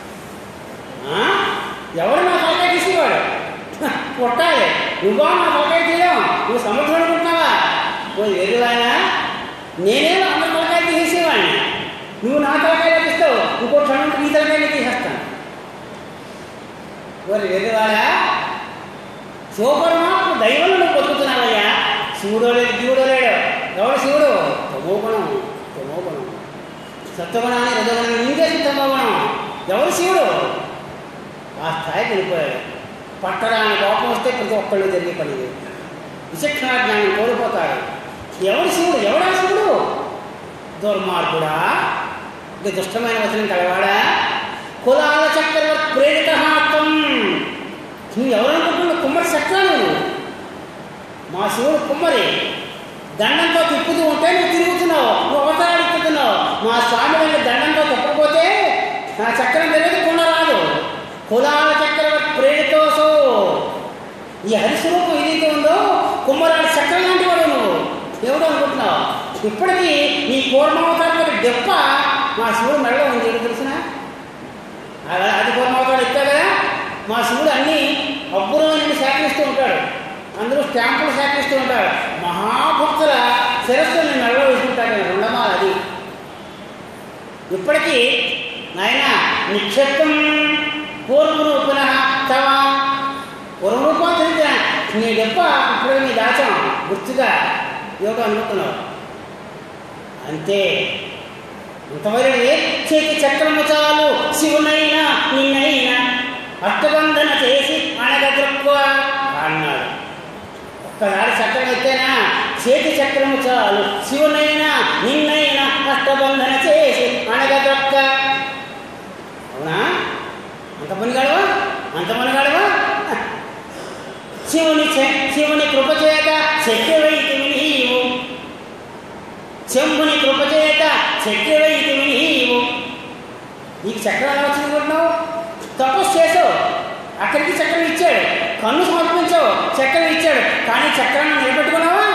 Speaker 1: ఆ? ఎవరు నా తలకాయ తీసేవాడు కొట్టాలి నువ్వా నా తలకాయ తీయడం నువ్వు సముద్రం అనుకుంటున్నావా ఓ ఎదురాయన నేనేమో అందరి తలకాయ తీసేవాడిని నువ్వు నా తలకాయ తీస్తావు ఇంకో క్షణం నీ తలకాయ తీసేస్తాను ఓరి ఎదురాడా శివపరమాత్మ దైవంలో నువ్వు బతుకుతున్నావయ్యా శివుడో లేదు జీవుడో లేడు ఎవడు శివుడు తమోగుణం తమోగుణం సత్వగుణాన్ని రజగుణాన్ని మింగేసి తమోగుణం ఎవరు శివుడు ఆ స్థాయికి వెళ్ళిపోయాడు పట్టడానికి కోపం వస్తే ప్రతి ఒక్కళ్ళు జరిగే పని ఇది. విచక్షణ జ్ఞానం కోల్పోతాడు ఎవడు శివుడు ఎవడా శివుడు దుర్మార్గుడా ఇది దుష్టమైన వచనం కలవాడా కులాల చక్రవర్తి ప్రేరిత త్వం నువ్వు ఎవరనుకుంటున్నావు కుమ్మరి చక్రా నువ్వు మా శివుడు కుమ్మరి దండంతో తిప్పుతూ ఉంటే నువ్వు తిరుగుతున్నావు నువ్వు అవతారాలు ఎక్కుతున్నావు మా స్వామి దగ్గర దండంతో తిప్పకపోతే నా చక్రం తెలియదు కుండ రాదు కులాల చక్రవర్తి ప్రేరితోసో ఈ హరిస్వరూపం ఏదైతే ఉందో కుమ్మరాడి చక్రం లాంటి వాడు నువ్వు దేవుడు అనుకుంటున్నావు ఇప్పటికీ నీ పూర్ణావతారం యొక్క దెప్ప మా శివుడు మెడలో ఉంది ఏంటో తెలిసిన అది పూర్ణావతారం ఎత్తాడు కదా మా శివుడు అన్ని అబ్బురమైన సేకరిస్తూ ఉంటాడు అందరూ స్టాంపులు సేకరిస్తూ ఉంటాడు మహాభక్తుల శిరస్సుని మెడలో వేసుకుంటాడు ఆయన రెండమాల అది ఇప్పటికీ నాయన నిక్షేపం పూర్వరూపున తవ పూర్వరూపం తెలిసిన నీ దెబ్బ ఇప్పుడు నీ దాచం గుర్తుగా ఏమిటో అనుకుంటున్నావు అంతే ఇంతవరకు చేతి చక్రము చాలు శివునైనా నిన్నైనా అష్టబంధన చేసి అనగదొక్కువ అన్నాడు ఒక్కసారి చక్రం ఎత్తేనా చేతి చక్రము చాలు శివునైనా నిన్నైనా అష్టబంధన చేసి అనగదొక్క అవునా అంత పని గడవా అంత పని గడవా శివుని చే- శివుని కృప చేత శక్తివైతివి నీవు చెంబుని కృప చేత శక్తివైతివి నీవు నీకు చక్రం ఎలా వచ్చింది అనుకుంటున్నావు తపస్సు చేసావు అక్కడికి చక్రం ఇచ్చాడు కన్ను సమర్పించావు చక్రం ఇచ్చాడు కానీ చక్రాన్ని నిలబెట్టుకున్నావా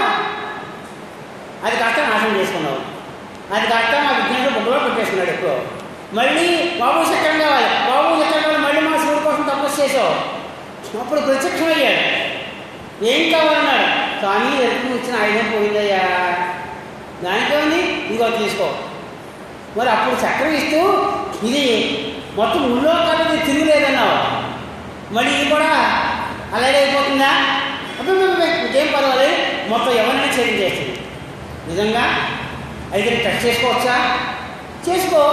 Speaker 1: అది కాస్త నాశనం చేసుకున్నావు అది కాస్త మా విజ్ఞానుడు బుగ్గలో పెట్టేసుకున్నాడు ఎక్కువ మళ్ళీ బాబు చక్రం కావాలి బాబు చక్రం కావాలి మళ్ళీ మా శివుడి కోసం తపస్సు చేసావు అప్పుడు ప్రత్యక్షమయ్యాడు ఏం కావాలన్నాడు కానీ ఎరుపు ఇచ్చిన ఆయుధం పోయిందయ్యా దానికేముంది ఇదిగో తీసుకో మరి అప్పుడు చక్రం ఇస్తూ ఇది మొత్తం ముళ్ళో కాబట్టి తిరుగులేదన్నావు మరి ఇది కూడా అలాగే అయిపోతుందా అబ్బబ్బబ్బే, ఇంకేం పర్వాలేదు మొత్తం ఎవరైనా చేంజ్ చేస్తుంది నిజంగా అయితే టెస్ట్ చేసుకోవచ్చా చేసుకో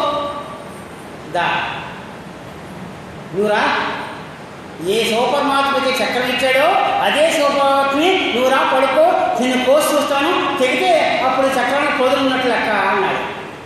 Speaker 1: దా నువ్వురా ఏ శివపరమాత్మకి చక్రం ఇచ్చాడో అదే శివపరమాత్మని నువ్వు రా పడుకో నేను కోసి చూస్తాను తెగితే అప్పుడు చక్రాన్ని పొదులున్నట్లు లెక్క అన్నాడు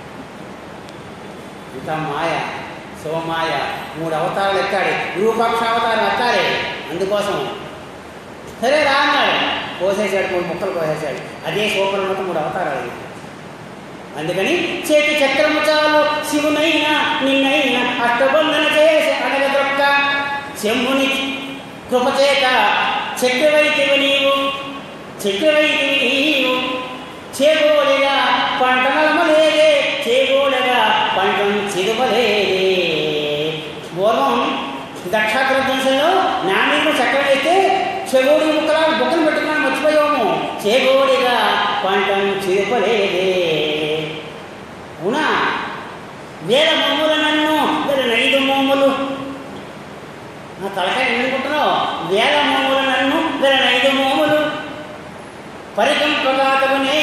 Speaker 1: ఇంత మాయ శివమాయ మూడు అవతారాలు ఎత్తాడు విరూపాక్ష అవతారం ఎత్తాలి అందుకోసం సరే రా అన్నాడు కోసేసాడు మూడు ముక్కలు కోసేసాడు అదే శివపరమాత్మ మూడు అవతారాలు అందుకని చేతి చక్రము చాలు శివునైనా నిన్నైనా అష్టబంధన చేసి అనగదొక్క శంభుని కృపచేత చక్రవైతివి నీవు చక్రవైతివి నీవు చేగోడగా పంట నలమలేదే చేగోడగా పంటను చిరుపలేదే పూర్వం దక్షాగ్రధ్వంసంలో నా మీద చక్రం అయితే చెగోడి ముక్కలా బుక్కలు పెట్టుకున్నాను మర్చిపోయాము చేగోడిగా పంటను చిరుపలేదే అవునా వేల మమ్ముల నన్ను వేల నైదు మమ్ములు నా తలకాయ ఏమనుకుంటున్నావు వేల మమ్ముల నన్ను వేల నైదు మోములు పరికంపగాతకునే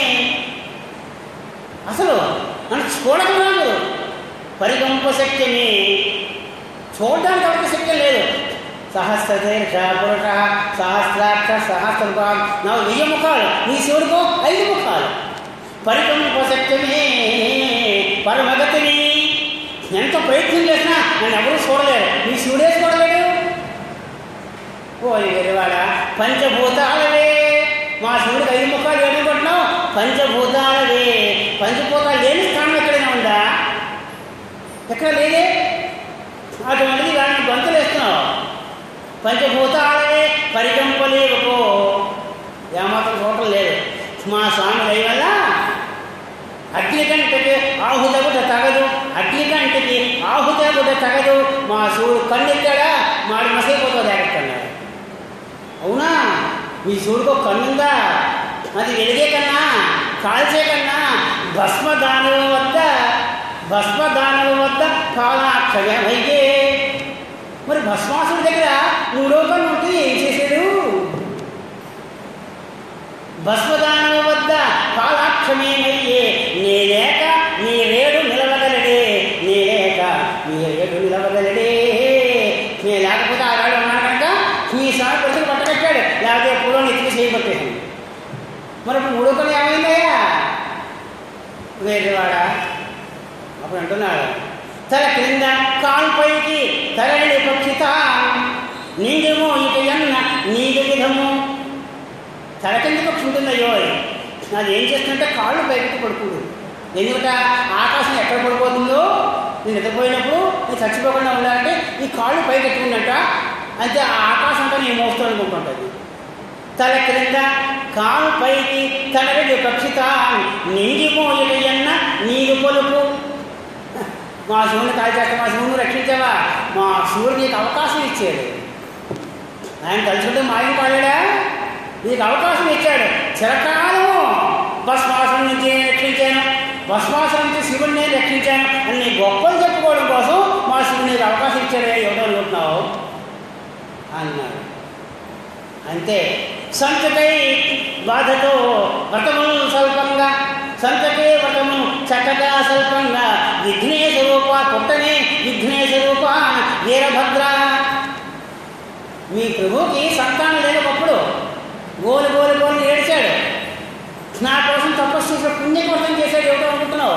Speaker 1: అసలు నన్ను చూడగలరు పరికంప శక్తిని చూడడానికి అవక శక్తి లేదు సహస్రశీర్ష పురుష సహస్రాక్ష సహస్ర నా వెయ్యి ముఖాలు నీ శివుడికో ఐదు ముఖాలు పరికంప శక్తిని పరమగతిని ఎంత ప్రయత్నం చేసినా నన్ను ఎవరు చూడలేరు నీ శివుడే చూడలేడు ఓ వెరివాడ పంచభూతాలవే మా శివుడికి ఐదు ముఖాలు ఏమనుకుంటున్నావు పంచభూతాలవే పంచభూతాలు లేని స్థానం ఎక్కడైనా ఉందా ఎక్కడ లేదే అటువంటిది దాన్ని గంతులు వేస్తున్నావు పంచభూతాలవే పరికంపలేవుకో ఏమాత్రం చూడటం లేదు మా స్వామి దయ వల్ల అగ్నికంటికి ఆహుతగుట తగదు అగ్నికంటికి ఆహుతగుట తగదు మా శివుడు కన్నెత్తాడా మాడు మసైపోతా జాగ్రత్తన్నాడు అవునా మీ శివుడికి ఒక కన్నుందా అది వెలిగే కన్నా కాల్చే కన్నా భస్మదానవ వద్ద భస్మదానవ వద్ద కాలాక్షయమయ్యే మరి భస్మాసుడి దగ్గర మూడో కన్ను ఉంటే ఏం చేశాడు భస్మదానవ వద్ద కాలాక్షమేమయ్యే నే లేక వచ్చినప్పుడు మూడో కళ్ళు ఏమైందయ్యా వేరేవాడా అప్పుడు అంటున్నాడు తల క్రింద కాలు పైకి తరలి పక్షిత నీదేమో ఇక ఎన్న నీది విధము తల కింద పక్షి ఉంటుందయ్యో నాది ఏం చేస్తుందంటే కాళ్ళు పైకి పడుకుంటుంది ఎందుకంటే ఆకాశం ఎక్కడ పడిపోతుందో నేను నిద్రపోయినప్పుడు నేను చచ్చిపోకుండా ఉండాలంటే ఈ కాళ్ళు పైకి ఎత్తుకుందంట అంతే ఆ ఆకాశం అంతా నేను మోస్తూ అనుకుంటుంటుంది తల క్రింద కాలు పైకి తలగడి పక్షిత నింగిపోయిన ఎన్న నీరు పొలుపు మా శివుని కాల్చేట మా శివుని రక్షించావా మా శివుడు నీకు అవకాశం ఇచ్చాడు ఆయన తలుచుకుంటే మాయం పాడాడా నీకు అవకాశం ఇచ్చాడు చిరకాలము భస్మాసం నుంచి నేను రక్షించాను భస్మాసం నుంచి శివుడిని నేను రక్షించాను అని నీ గొప్పలు చెప్పుకోవడం కోసం మా శివుడు నీకు అవకాశం ఇచ్చాడు ఎవడో అనుకుంటున్నావు అన్నాడు అంతే సంతకై బాధతో వ్రతములు స్వల్పంగా సంతకే వ్రతము చక్కగా స్వల్పంగా విఘ్నేశ రూప పుట్టనే విఘ్నేశ రూప వీరభద్ర మీ ప్రభువుకి సంతానం లేనప్పుడు గోలు గోలు గోలు ఏడ్చాడు నా కోసం తపస్సు చేసిన పుణ్యకోసం చేశాడు ఏమిటో అనుకుంటున్నావు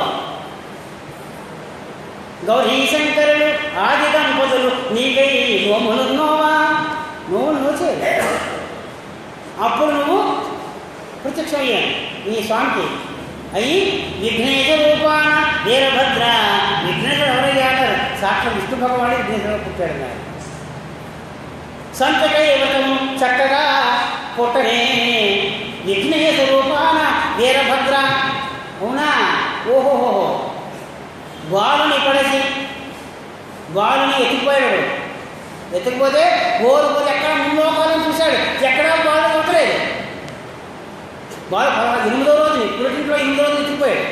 Speaker 1: గౌరీ శంకరులు ఆది దంపతులు నీకై నోములు నోవా నోవులు నోచే అప్పుడు నువ్వు ప్రత్యక్షమయ్యాను నీ స్వామికి అయ్యి విఘ్నేశ రూపాన వీరభద్ర విఘ్నేశ్వరుడు ఎవరయ్యా అంటారు సాక్షాత్ విష్ణు భగవాడు విఘ్నేశ్వరుడు పుట్టాడు అన్నారు సంతకై వ్రతము చక్కగా పుట్టనే విఘ్నేశ రూపాన వీరభద్ర అవునా ఓహోహో బాలుని పడేసి బాలుని ఎత్తిపోయాడు ఎత్తుకుపోతే ఓరు పోతే ఎక్కడ ముందు చూశాడు ఎక్కడా బాలు కొట్టలేదు బాలు పదహారు ఎనిమిదో రోజుని పుట్టింట్లో ఎనిమిదో రోజు ఎత్తుకుపోయాడు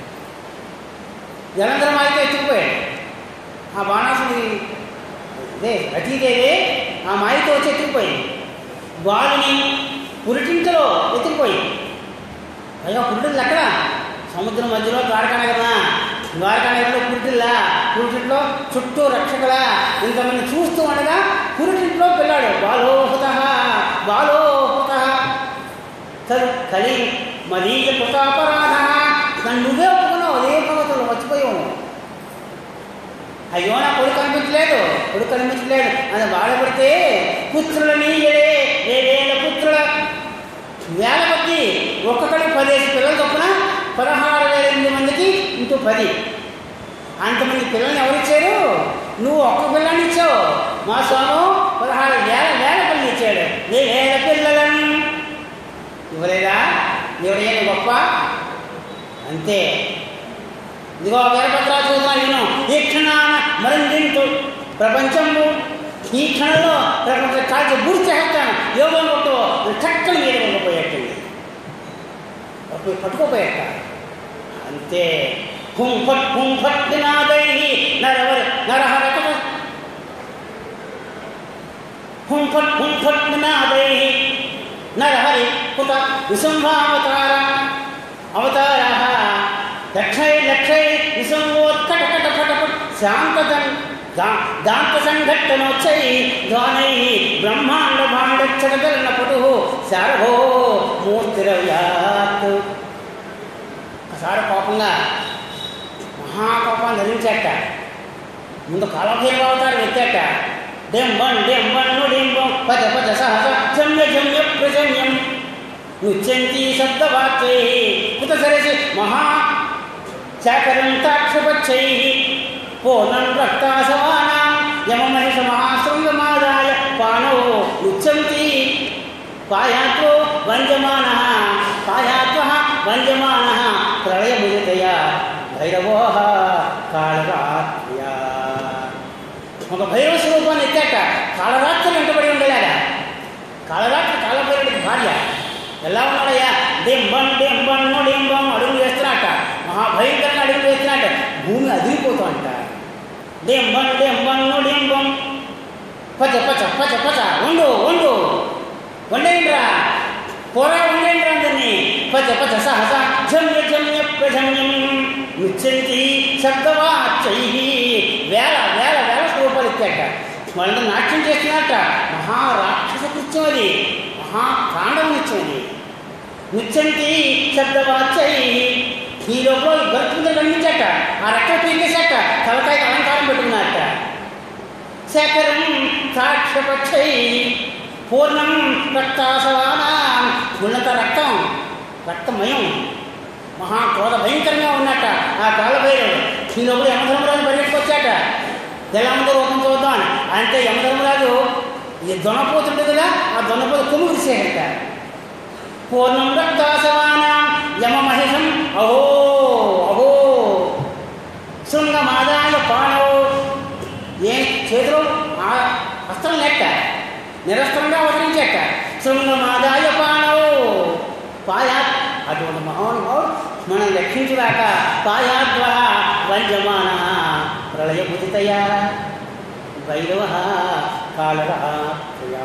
Speaker 1: జలంధరం అయితే ఎత్తుకుపోయాడు ఆ బాణాసుని అదే రతీదేవి ఆ మాయతో వచ్చి ఎత్తుకుపోయింది బాలుని పురిటింట్లో ఎత్తుకుపోయింది అయ్యో పురిటిల్లు ఎక్కడ సముద్రం మధ్యలో ద్వారకానగరనా ద్వారకానగర్లో పురిటిల్లా పురిటింట్లో చుట్టూ రక్షకుల ఇంతమంది చూస్తూ ఉండగా పురిటింట్లో పిల్లాడు బాలోహుత బాలోహుత తదు కలి మదీయ కృతాపరాధ నన్ను నువ్వే ఒప్పుకున్నావు అదే భగవతులు మర్చిపోయావు అయ్యో నా కొడుకు కనిపించలేదు కొడుకు కనిపించలేదు అని బాధపడితే పుత్రులని ఏడే వేవేల పుత్రుల వేల కొద్ది ఒక్కొక్కడికి పదిహేను పిల్లలు చొప్పున పదహారు వేల ఎనిమిది మందికి ఇంటూ పది అంతమంది పిల్లల్ని ఎవరిచ్చారు నువ్వు ఒక్క పిల్లని ఇచ్చావు మా స్వాము పదహారు వేల వేల పిల్లలు ఇచ్చాడు నీ వేల పిల్లలను ఇవ్వలేదా ఎవరైనా గొప్ప అంతే ఇదిగో వీరభద్రా చూద్దాం నేను ఈ క్షణాన మరిందింటూ ప్రపంచంలో ఈ క్షణంలో ప్రపంచ కాల్చి గురి చేస్తాను యోగం కొట్టు చక్కని మీద వెళ్ళిపోయేటండి అప్పుడు పట్టుకోపోయేట అంతే హుం ఫట్ హుం ఫట్ నినాదై నరవర నరహర హుం ఫట్ హుం ఫట్ నినాదై నరహరి కుట విశంభావతార అవతార లక్షై లక్షై విశంవోత్కట కట ఫట ఫట్ శాంతదన్ దాంత సంఘట్టనోచ్చై ధ్వానై బ్రహ్మాండ భాండక్షరగలన పటు శారభో మూర్తిరవ్యాత్ ఒకసారి కోపంగా మహాకోపాన్ని ధరించాట ముందు కాలభైరవ అవతారం ఎత్తాట డెంబం డెంబన్ను డెంబం పద పద సహజ జమ్య జమ్య ప్రజమ్యం నృత్యంతి శబ్దవాక్యై కుత సరసి మహా చాకరంతాక్షపచ్చై పూర్ణం రక్తాసమానాం యమమహిష మహాశృంగమాదాయ పానో నృత్యంతి పాయాత్వో వంజమాన పాయాత్వ వంజమాన ప్రళయముదితయా భైరవో కాళరాత్ర్యా ఒక భైరవ స్వరూపాన్ని ఎత్తాక కాళరాత్రి వెంటబడి ఉండేలాగా కాళరాత్రి కాలభైరుడికి భార్య ఎలా ఉన్నాడయ్యా డెంబం డెంబన్ను డెంబం అడుగులు వేస్తున్నట్ట మహాభయంకరంగా అడుగులు వేస్తున్నట్ట భూమి అదిరిపోతుంట డెంబం డెంబన్ను డెంబం పచ్చ పచ్చ పచ్చ పచ్చ ఉండు ఉండు వండేంద్రా పొర వండేంద్రా అందరినీ పచ్చ పచ్చ సహస జమ్య జమ్య ప్రజమ్యం నృత్యంతి శబ్దవాచై వేల వేల వేల రూపాయలు ఇచ్చాట వాళ్ళంతా నాట్యం చేస్తున్నట్ట మహారాక్షస కృత్యం అది మహాకాండం ఇచ్చింది ముచ్చంతి శబ్దవాచై ఈ లోపల గరుత్మంతుడు కనిపించాట ఆ రెక్కలు పీకేశాట తలకాయకి అలంకారం పెట్టుకున్నారట శేఖరం సాక్ష్యపక్షై పూర్ణం రక్తాసవానాం ఉన్నత రక్తం రక్తమయం మహాక్రోధ భయంకరంగా ఉన్నట్ట ఆ కాలభైరవుడు ఈ లోపల యమధర్మరాజు పరిగెట్టుకొచ్చాట ఎలా ఉందో రూపం చూద్దాం అని అంటే యమధర్మరాజు ఈ దొనపోతుంటుంది కదా ఆ దొనపోత కొమ్ము విరిసేట పూర్ణం రక్తాసవానాం యమ మహిషం అహో అహో శృంగమాదాయ పాణవు ఏ చేతిలో ఆ హస్తం లెక్క నిరస్త్రంగా అవతరించట శృంగమాదాయ పాణవు పాయా అటువంటి మహానుభావుడు మనం రక్షించుగాక పాయాద్వ వంజమాన ప్రళయ బుధితయా భైరవ కాళరాత్రయా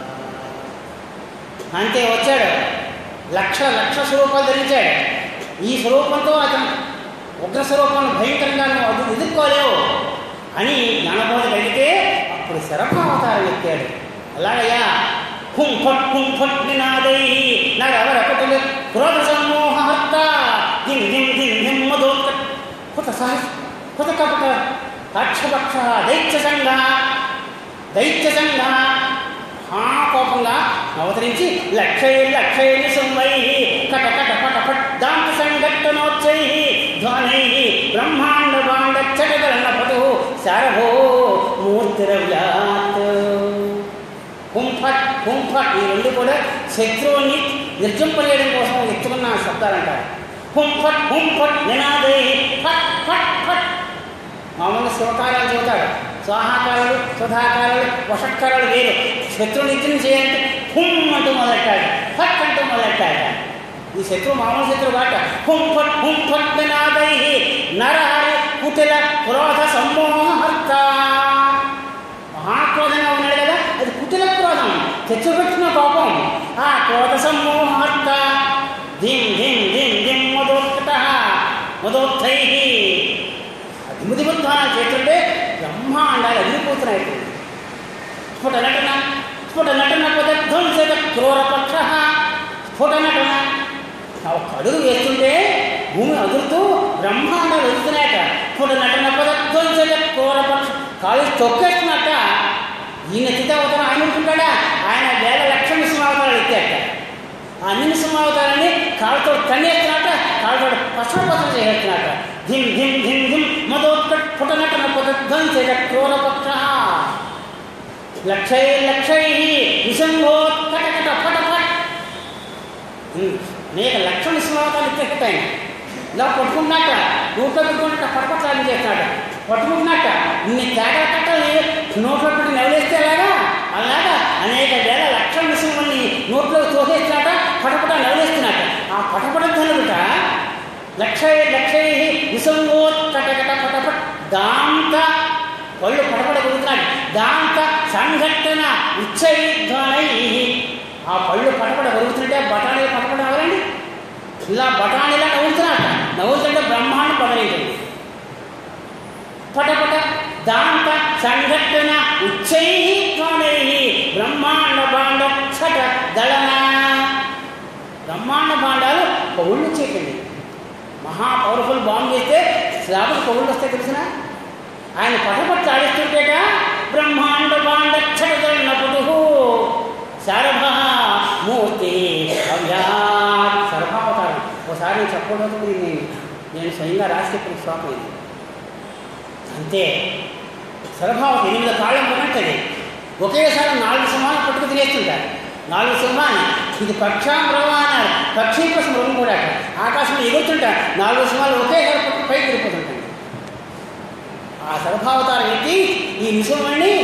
Speaker 1: అంతే వచ్చాడు లక్ష లక్ష స్వరూపాలు ధరించాడు ఈ స్వరూపంతో అతను ఉగ్ర స్వరూపాన్ని భయంకరంగా నువ్వు అది ఎదుర్కోలేవు అని జ్ఞానబోధ కలిగితే అప్పుడు శరభావతారం ఎత్తాడు అలాగయ్యా హుం ఫట్ హుం ఫట్ నినాదై నరవరకటులు క్రోధ సమ్మోహర్త దిం దిం దిం దిం మధోత్క కొత్త సహ కొత్త కపట పక్షపక్ష దైత్య సంఘ దైత్య సంఘ మహాకోపంగా అవతరించి లక్షై లక్షై సంవై కట కట పట పట్ దాంత సంఘట్టనోచ్చై ధ్వనై బ్రహ్మాండ బాండ చటగలన పటు శారభో మూర్తిరవ్యాత్ హుంఫట్ హుంఫట్ ఈ రెండు కూడా శత్రువుని నిర్జంపలేయడం కోసం ఎత్తుకున్న శబ్దాలు అంటారు హుంఫట్ హుంఫట్ నినాదై ఫట్ ఫట్ ఫట్ మామూలు శివకారాలు చెబుతాడు స్వాహాకారాలు సుధాకారాలు వషట్కారాలు వేరు శత్రువుని యుద్ధం చేయాలంటే హుమ్ అంటూ మొదలెట్టాడు ఫట్ అంటూ మొదలెట్టాడు ఈ శత్రువు మామూలు శత్రువు కాట హుం ఫట్ హుం ఫట్ నినాదై నరహరి కుటిల క్రోధ సమ్మోహర్త మహాక్రోధంగా ఉన్నాడు కదా అది కుటిల క్రోధం తెచ్చుపెట్టిన కోపం ఆ క్రోధ సమ్మోహర్త ధిం ధిం ధిం ధిం మదోత్కట మదోత్తై దిముదిముద్ధానం చేస్తుంటే బ్రహ్మాండాలు అదిరిపోతున్నాయి స్ఫుట నటన స్ఫుట నటన పదధ్వంసక క్రూరపక్ష స్ఫుట నటన ఒక అడుగు వేస్తుంటే భూమి అదురుతూ బ్రహ్మాండాలు ఎదుగుతున్నాయట స్ఫుట నటన పదధ్వంసక క్రూరపక్ష కాలు తొక్కేస్తున్నట్ట ఈయన చిత్తవతారం ఆయన ఉంటుంటాడా ఆయన వేల లక్షల నిసింహావతారాలు ఎత్తాట ఆ అన్ని నిసింహావతారాన్ని కాళ్ళతో తన్నేస్తున్నట్ట కాళ్ళతో పసర పసర చేస్తున్నట్ట ధిం ధిం ధిం ధిం మదోత్కట్ పుటనటన పదధ్వంసేట క్రూరపక్ష లక్షై లక్షై నిసంగోత్కటకట ఫటఫట్ అనేక లక్షల నిసింహావతారాలు ఇచ్చేట ఆయన ఇలా పట్టుకున్నట్ట నోట్లో పెట్టుకున్నట్ట పటపట్లాలు చేస్తున్నాడు పట్టుకుంటున్నట్ట ఇన్ని తేడా కట్టలు నోట్లో పెట్టి నవ్వులేస్తే అలాగా అలాగా అనేక వేల లక్షల నిసింహల్ని నోట్లో తోసేస్తున్నాట పటపట నవ్వులేస్తున్నట్ట ఆ పటపట ధనుట లక్షై లక్షై నిసంగోత్కటకట పటపట్ దాంత పళ్ళు పటపట కొడుతున్నాడు దాంత సంఘటన ఉచ్చైధ్వనై ఆ పళ్ళు పటపట కొడుతుంటే బఠానీలు పటపట నవ్వరండి ఇలా బఠానీలా నవ్వుతున్నాడు నవ్వుతుంటే బ్రహ్మాండం పడలేదు పటపట దాంత సంఘటన ఉచ్చైధ్వనై బ్రహ్మాండ బాండ ఛట దళన బ్రహ్మాండ బాండాలు పౌళ్ళు చేయకండి మహా పవర్ఫుల్ బాంబు చేస్తే శ్రావణ పౌళ్ళు వస్తే తెలిసిన ఆయన పటపట్టు ఆడిస్తుంటేట బ్రహ్మాండ బాండ ఛటదళన పుటు శారభ మూర్తి అవ్యాత్ సర్భావతారం ఒకసారి నేను చెప్పకూడదు ఇది నేను స్వయంగా రాసి చెప్పిన శ్లోకం ఇది అంతే సర్భావతి ఎనిమిది కాళ్ళం ఉన్నట్టది ఒకేసారి నాలుగు సింహాలు పట్టుకు తినేస్తుంటారు నాలుగు సింహాన్ని ఇది పక్షామృగం అన్నారు పక్షి కోసం మృగం కూడా ఆకాశంలో ఎగురుతుంటారు నాలుగు సింహాలు ఒకేసారి పట్టుకు పైకి వెళ్ళిపోతుంటాయి ఆ సర్భావతారం ఎత్తి ఈ నిసుమని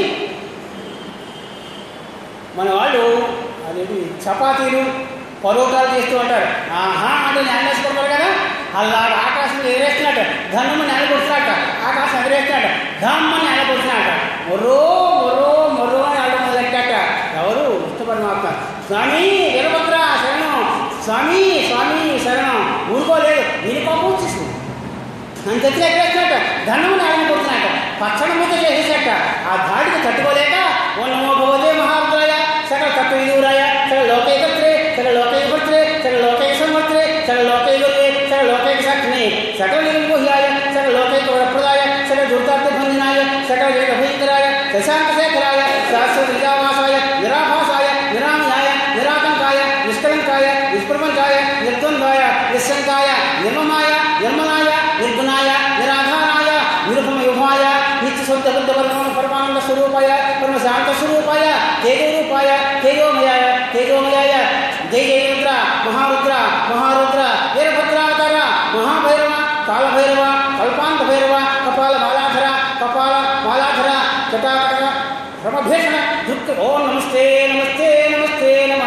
Speaker 1: మన వాళ్ళు అదేంటి చపాతీలు పరోటాలు చేస్తూ ఉంటారు ఆహా అంటే నేనేసుకుంటారు కదా అలా ఆకాశం ఎగరేస్తున్నట్ట ధనము నెలకొడుతున్నట్ట ఆకాశం ఎగరేస్తున్నట్ట ధమ్మని నెలకొడుతున్నట్ట మొర్రో మొర్రో మొర్రో అని అల్లం మొదలెట్టాట ఎవరు విష్ణు పరమాత్మ స్వామి వీరభద్ర శరణం స్వామి స్వామి శరణం ఊరుకోలేదు దీని కోపం వచ్చేసింది అంత ఎత్తుగా ఎక్కడేసినట్ట ధనము నాయన కొడుతున్నట్ట పచ్చడి మూత చేసేసట ఆ దాడికి తట్టుకోలేక ఓ నమో భగవతే మహారుద్రాయ సకల తత్వవిదూరాయ సకల లోకైకత్రే సకల లోకైకత్రే సకల లోకైక తస్మై సకల నిర్మోహ్యాయ సకల లోకైక వరప్రదాయ సకల దుర్గార్థభంజనాయ సకల జగభయంకరాయ శశాంకశేఖరాయ శాశ్వత నిజావాసాయ నిరాభాసాయ నిరామ్యాయ నిరాకంకాయ నిష్కలంకాయ నిష్ప్రపంచాయ నిర్ద్వంద్వాయ నిశంకాయ నిర్మమాయ నిర్మలాయ నిర్గుణాయ నిరాధారాయ నిరుపమ యుభాయ నిత్య శుద్ధ బుద్ధ పరమ పరమానంద స్వరూపాయ పరమ శాంత స్వరూపాయ తేజరూపాయ తేజోమయాయ తేజోమయాయ జయ జయ రుద్ర మహారుద్ర మహారుద్ర వీరభద్రావతార మహాభైరవ కాలభైరవ కల్పాంత భైరవ కపాల బాలాధర కపాల బాలాధర జటాకర క్రమభీషణ దుఃఖ ఓం నమస్తే నమస్తే నమస్తే నమ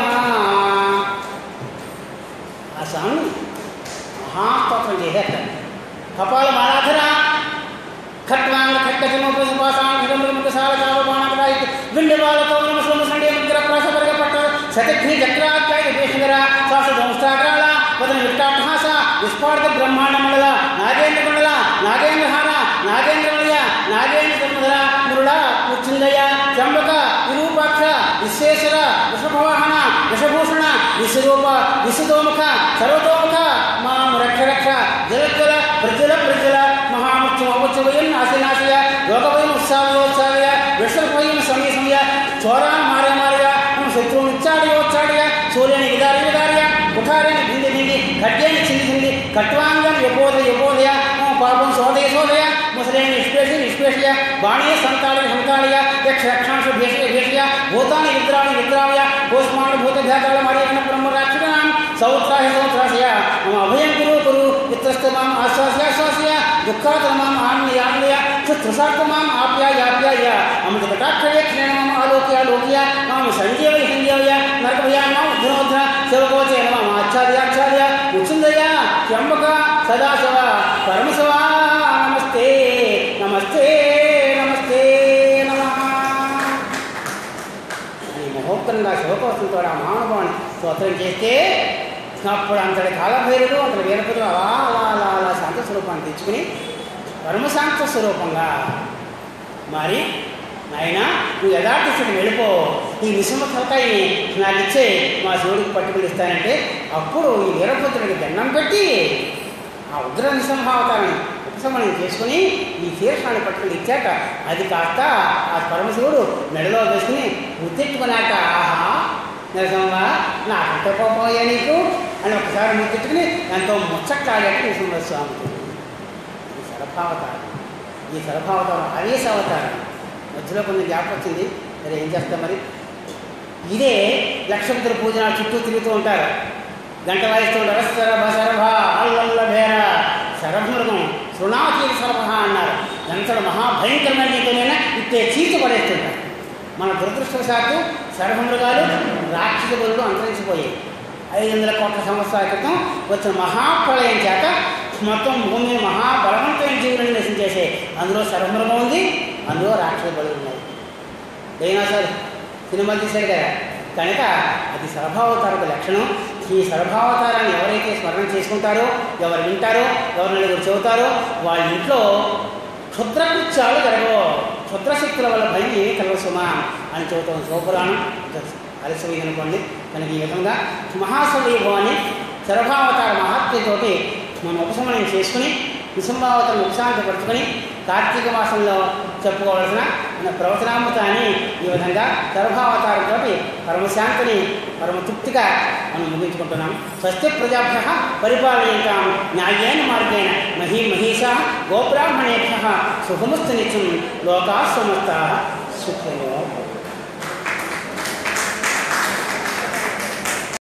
Speaker 1: ఆ స్వామిని మహాస్తోత్రం చేసేస్తాను కపాల బాలాధర ఖట్వాంగ ఖట్టచమోపసంపాసాం హిరంబముఖసాల చావబాణకరాయి విండవాలతో నమస్వం సండే ముద్ర ప్రాసపరగ పట్ట శతఘ్ని చక్రాత్యాయ దేశంగర శ్వాస దంష్టాగ్రాల వదన విష్టాభాస విస్ఫార్త బ్రహ్మాండ మండల నాగేంద్ర మండల నాగేంద్రహార నాగేంద్రమయ నాగేంద్ర ధర్మధర మురుడ ముచ్చిందయ చంబక విరూపాక్ష విశ్వేశ్వర వృషభవాహన వృషభూషణ విశ్వరూప విశ్వతోముఖ సర్వతోముఖ మాం రక్ష రక్ష జలజ్వల ప్రజ్వల ప్రజ్వల మహాముఖ్యం అవచ్చవయం నాశనాశయ యోగవయం ఉత్సాహయోత్సాహయ విశ్వభయం సమయ సమయ చోరాన్ మారే మారయ శత్రువుని ఉచ్చాడయోచ్చాడయ సూర్యుని విదారి విదారయ కుఠారాన్ని భిండి భిండి ఖడ్యాన్ని చింది చింది కట్వాంగం యపోద యపోదయ పాపం సోదయ సోదయ ముసలేని నిష్పేష నిష్పేషయ బాణీయ సంతాళయ సంతాళయ యక్ష రక్షాంశ భేషయ భేషయ భూతాని విద్రాణి విద్రావయ కోస్మాన భూత ధ్యాతాళ మరేణ బ్రహ్మ రాక్షిణాం సౌత్రాహి సౌత్రాశయ మమ అభయం కురు కురు విత్రస్త మాం ఆశ్వాస్య ఆశ్వాస్య దుఃఖాత మాం ఆన్మయ ఆన్మయ త్రిసార్థ మాం ఆప్యాయ ఆప్యాయ అమృత కటాక్షేక్షణ మాం ఆలోక్య ఆలోక్య మాం సంజీవ సంజీవయ నరకభయ మాం ఉద్ధరోద్ధ శివకోచే మాం ఆచార్య ఆచార్య ఉచ్చిందయ త్ర్యంబక సదాశివ పరమశివ నమస్తే నమస్తే నమస్తే నమః ఈ మహోత్తరంగా శివకోసంతో ఆ మహానుభావుని స్తోత్రం చేస్తే అప్పుడు అంతటి కాలభైరుడు అంతటి వీరభద్రుడు అలా అలా అలా అలా శాంత స్వరూపాన్ని తెచ్చుకుని పరమశాంత స్వరూపంగా మరి నాయన నువ్వు యథార్థ స్థితికి వెళ్ళిపో ఈ నిశమ తలకాయని నాకు ఇచ్చే మా శివుడికి పట్టుకుని ఇస్తానంటే అప్పుడు ఈ వీరభద్రుడికి దండం పెట్టి ఆ ఉగ్ర నిసంహావతారాన్ని ఉపశమనం చేసుకుని ఈ శీర్షాన్ని పట్టుకుని ఇచ్చాక అది కాస్త ఆ పరమశివుడు మెడలో వేసుకుని ముద్దెట్టుకున్నాక ఆహా నిజంగా నాకంటే కోపమయ్యా నీకు అని ఒకసారి ముద్దెట్టుకుని ఎంతో ముచ్చట్లాడేట్టు నృసింహ స్వామి ఈ సరభావతారం ఈ సరభావతారం ఆవేశ అవతారం మధ్యలో కొంచెం గ్యాప్ వచ్చింది మరి ఏం చేస్తాం మరి ఇదే లక్షపుత్ర పూజన చుట్టూ తిరుగుతూ ఉంటారు గంట వాయిస్తూ ఉంటారు సరభ సరభ అల్లల్ల భేర శరభమృగం శృణాచీర సరభ అన్నారు ఎంతటి మహాభయంకరమైన నీతోనైనా ఇట్టే చీచి పడేస్తుంటారు మన దురదృష్టవశాత్తు శరభమృగాలు రాక్షస బలులు అంతరించిపోయాయి ఐదు వందల కోట్ల సంవత్సరాల క్రితం వచ్చిన మహాప్రళయం చేత మొత్తం భూమిని మహాబలవంతమైన జీవులను నశించేసే అందులో శరభమృగం ఉంది అందులో రాక్షస బలులు ఉన్నాయి డైనాసర్ సినిమా తీశాడు కదా కనుక అది సర్భావతారక లక్షణం ఈ సర్భావతారాన్ని ఎవరైతే స్మరణ చేసుకుంటారో ఎవరు వింటారో ఎవరు నలుగురు చెబుతారో వాళ్ళ ఇంట్లో క్షుద్రకృత్యాలు జరగవు క్షుద్రశక్తుల వల్ల భయం ఏమీ కలవ సుమా అని చెబుతాం శివపురాణం అలసిపోయింది అనుకోండి కనుక ఈ విధంగా మహాసవైభవాన్ని సర్భావతార మహాత్మ్యతోటి మనం ఉపశమనం చేసుకుని నిశంభావతను ఉపశాంతపరుచుకొని కార్తీక మాసంలో చెప్పుకోవాల్సిన మన ప్రవచనామృతాన్ని ఈ విధంగా సర్వావతారంతో పరమశాంతిని పరమ తృప్తిగా మనం ముగించుకుంటున్నాం స్వస్తి ప్రజాభ్య పరిపాలయంతాం న్యాయేన మార్గేణ మహీ మహిషా గోబ్రాహ్మణేభ్య శుభముస్తు నిత్యం లోకా సమస్త సుఖమో భవంతు.